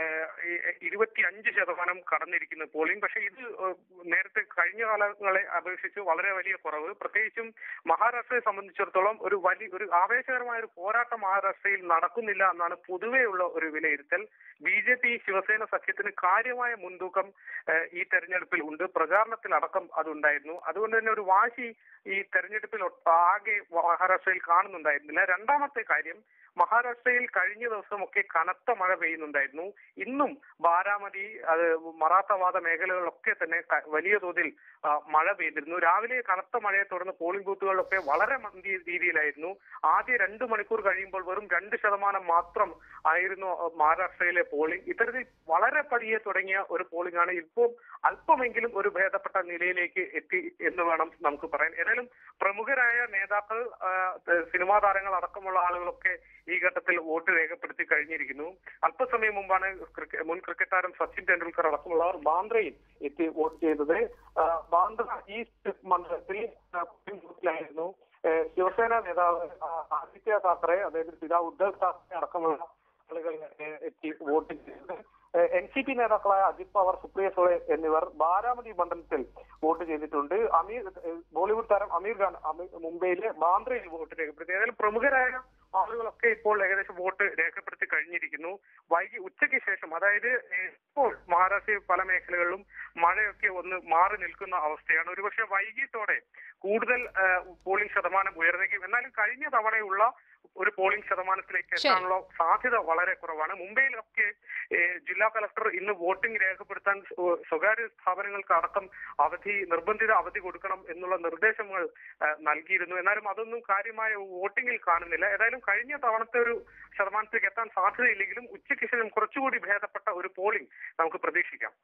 ഇരുപത്തി അഞ്ച് ശതമാനം കടന്നിരിക്കുന്നു പോളിംഗ് പക്ഷെ ഇത് ഏഹ് നേരത്തെ കഴിഞ്ഞ കാലങ്ങളെ അപേക്ഷിച്ച് വളരെ വലിയ കുറവ് പ്രത്യേകിച്ചും മഹാരാഷ്ട്രയെ സംബന്ധിച്ചിടത്തോളം ഒരു വലിയ ഒരു ആവേശകരമായ ഒരു പോരാട്ടം മഹാരാഷ്ട്രയിൽ നടക്കുന്നില്ല എന്നാണ് പൊതുവെയുള്ള ഒരു വിലയിരുത്തൽ ബി ജെ പി ശിവസേന സഖ്യത്തിന് കാര്യമായ മുൻതൂക്കം ഏഹ് ഈ തെരഞ്ഞെടുപ്പിൽ ഉണ്ട് പ്രചാരണത്തിൽ അടക്കം അതുണ്ടായിരുന്നു അതുകൊണ്ട് തന്നെ ഒരു വാശി ഈ തെരഞ്ഞെടുപ്പിൽ ഒ- ആകെ മഹാരാഷ്ട്രയിൽ കാണുന്നുണ്ടായിരുന്നില്ല രണ്ടാമത്തെ കാര്യം മഹാരാഷ്ട്രയിൽ കഴിഞ്ഞ ദിവസമൊക്കെ കനത്ത മഴ പെയ്യുന്നുണ്ടായിരുന്നു ഇന്നും ബാരാമതി അത് മറാത്തവാദ മേഖലകളിലൊക്കെ തന്നെ ക- വലിയ തോതിൽ ആ, മഴ പെയ്തിരുന്നു രാവിലെ കനത്ത മഴയെ തുടർന്ന് പോളിംഗ് ബൂത്തുകളിലൊക്കെ വളരെ മന്ദിയ രീതിയിലായിരുന്നു ആദ്യ രണ്ട് മണിക്കൂർ കഴിയുമ്പോൾ വെറും രണ്ട് ശതമാനം മാത്രം ആയിരുന്നു ആ, മഹാരാഷ്ട്രയിലെ പോളിംഗ് ഇത്തരത്തിൽ വളരെ പടിയെ തുടങ്ങിയ ഒരു പോളിംഗ് ആണ് ഇപ്പോൾ അല്പമെങ്കിലും ഒരു ഭേദപ്പെട്ട നിലയിലേക്ക് എത്തി എന്ന് വേണം നമുക്ക് പറയാൻ ഏതായാലും പ്രമുഖരായ നേതാക്കൾ ആ, സിനിമാ താരങ്ങൾ അടക്കമുള്ള ആളുകളൊക്കെ ഈ ഘട്ടത്തിൽ വോട്ട് രേഖപ്പെടുത്തി കഴിഞ്ഞിരിക്കുന്നു അല്പസമയം മുമ്പാണ് ക്രിക്ക- മുൻ ക്രിക്കറ്റ് താരം സച്ചിൻ ടെണ്ടുൽക്കർ അടക്കമുള്ളവർ ബാന്ദ്രയിൽ എത്തി വോട്ട് ചെയ്തത് ആ, ബാന്ദ്ര ഈസ്റ്റ് മണ്ഡലത്തിൽ ആ, പോളിംഗ് ബൂത്തിലായിരുന്നു ഏ, ശിവസേന നേതാവ് ആ, ആദിത്യ താക്കറെ അദ്ദേഹത്തിന്റെ പിതാവ് ഉദ്ധവ് താക്കറെ അടക്കമുള്ള ആളുകൾ ഏ, എത്തി വോട്ട് ചെയ്തത് എൻ സി പി നേതാക്കളായ അജിത് പവാർ സുപ്രിയ സുളെ എന്നിവർ ബാരാമതി മണ്ഡലത്തിൽ വോട്ട് ചെയ്തിട്ടുണ്ട് അമീർ ഏ, ബോളിവുഡ് താരം അമീർ ഖാൻ അമീർ മുംബൈയിലെ ബാന്ദ്രയിൽ വോട്ട് രേഖപ്പെടുത്തി ഏതായാലും പ്രമുഖരായ ആളുകളൊക്കെ ഇപ്പോൾ ഏകദേശം വോട്ട് രേഖപ്പെടുത്തി കഴിഞ്ഞിരിക്കുന്നു വൈകി ഉച്ചയ്ക്ക് ശേഷം അതായത് ഏ, ഇപ്പോൾ മഹാരാഷ്ട്രയിൽ പല മേഖലകളിലും മഴയൊക്കെ ഒന്ന് മാറി നിൽക്കുന്ന അവസ്ഥയാണ് ഒരുപക്ഷെ വൈകിട്ടോടെ കൂടുതൽ ഏ, പോളിംഗ് ശതമാനം ഉയർന്നേക്കും എന്നാലും കഴിഞ്ഞ തവണയുള്ള ഒരു പോളിംഗ് ശതമാനത്തിലേക്ക് എത്താനുള്ള സാധ്യത വളരെ കുറവാണ് മുംബൈയിലൊക്കെ ഏ, ജില്ലാ കളക്ടർ ഇന്ന് വോട്ടിംഗ് രേഖപ്പെടുത്താൻ സ്വ- സ്വകാര്യ സ്ഥാപനങ്ങൾക്ക് അടക്കം അവധി നിർബന്ധിത അവധി കൊടുക്കണം എന്നുള്ള നിർദ്ദേശങ്ങൾ ഏ, നൽകിയിരുന്നു എന്നാലും അതൊന്നും കാര്യമായ വോട്ടിംഗിൽ കാണുന്നില്ല ഏതായാലും കഴിഞ്ഞ തവണത്തെ ഒരു ശതമാനത്തിലേക്ക് എത്താൻ സാധ്യതയില്ലെങ്കിലും ഉച്ചയ്ക്ക് ശേഷം കുറച്ചുകൂടി ഭേദപ്പെട്ട ഒരു പോളിംഗ് നമുക്ക് പ്രതീക്ഷിക്കാം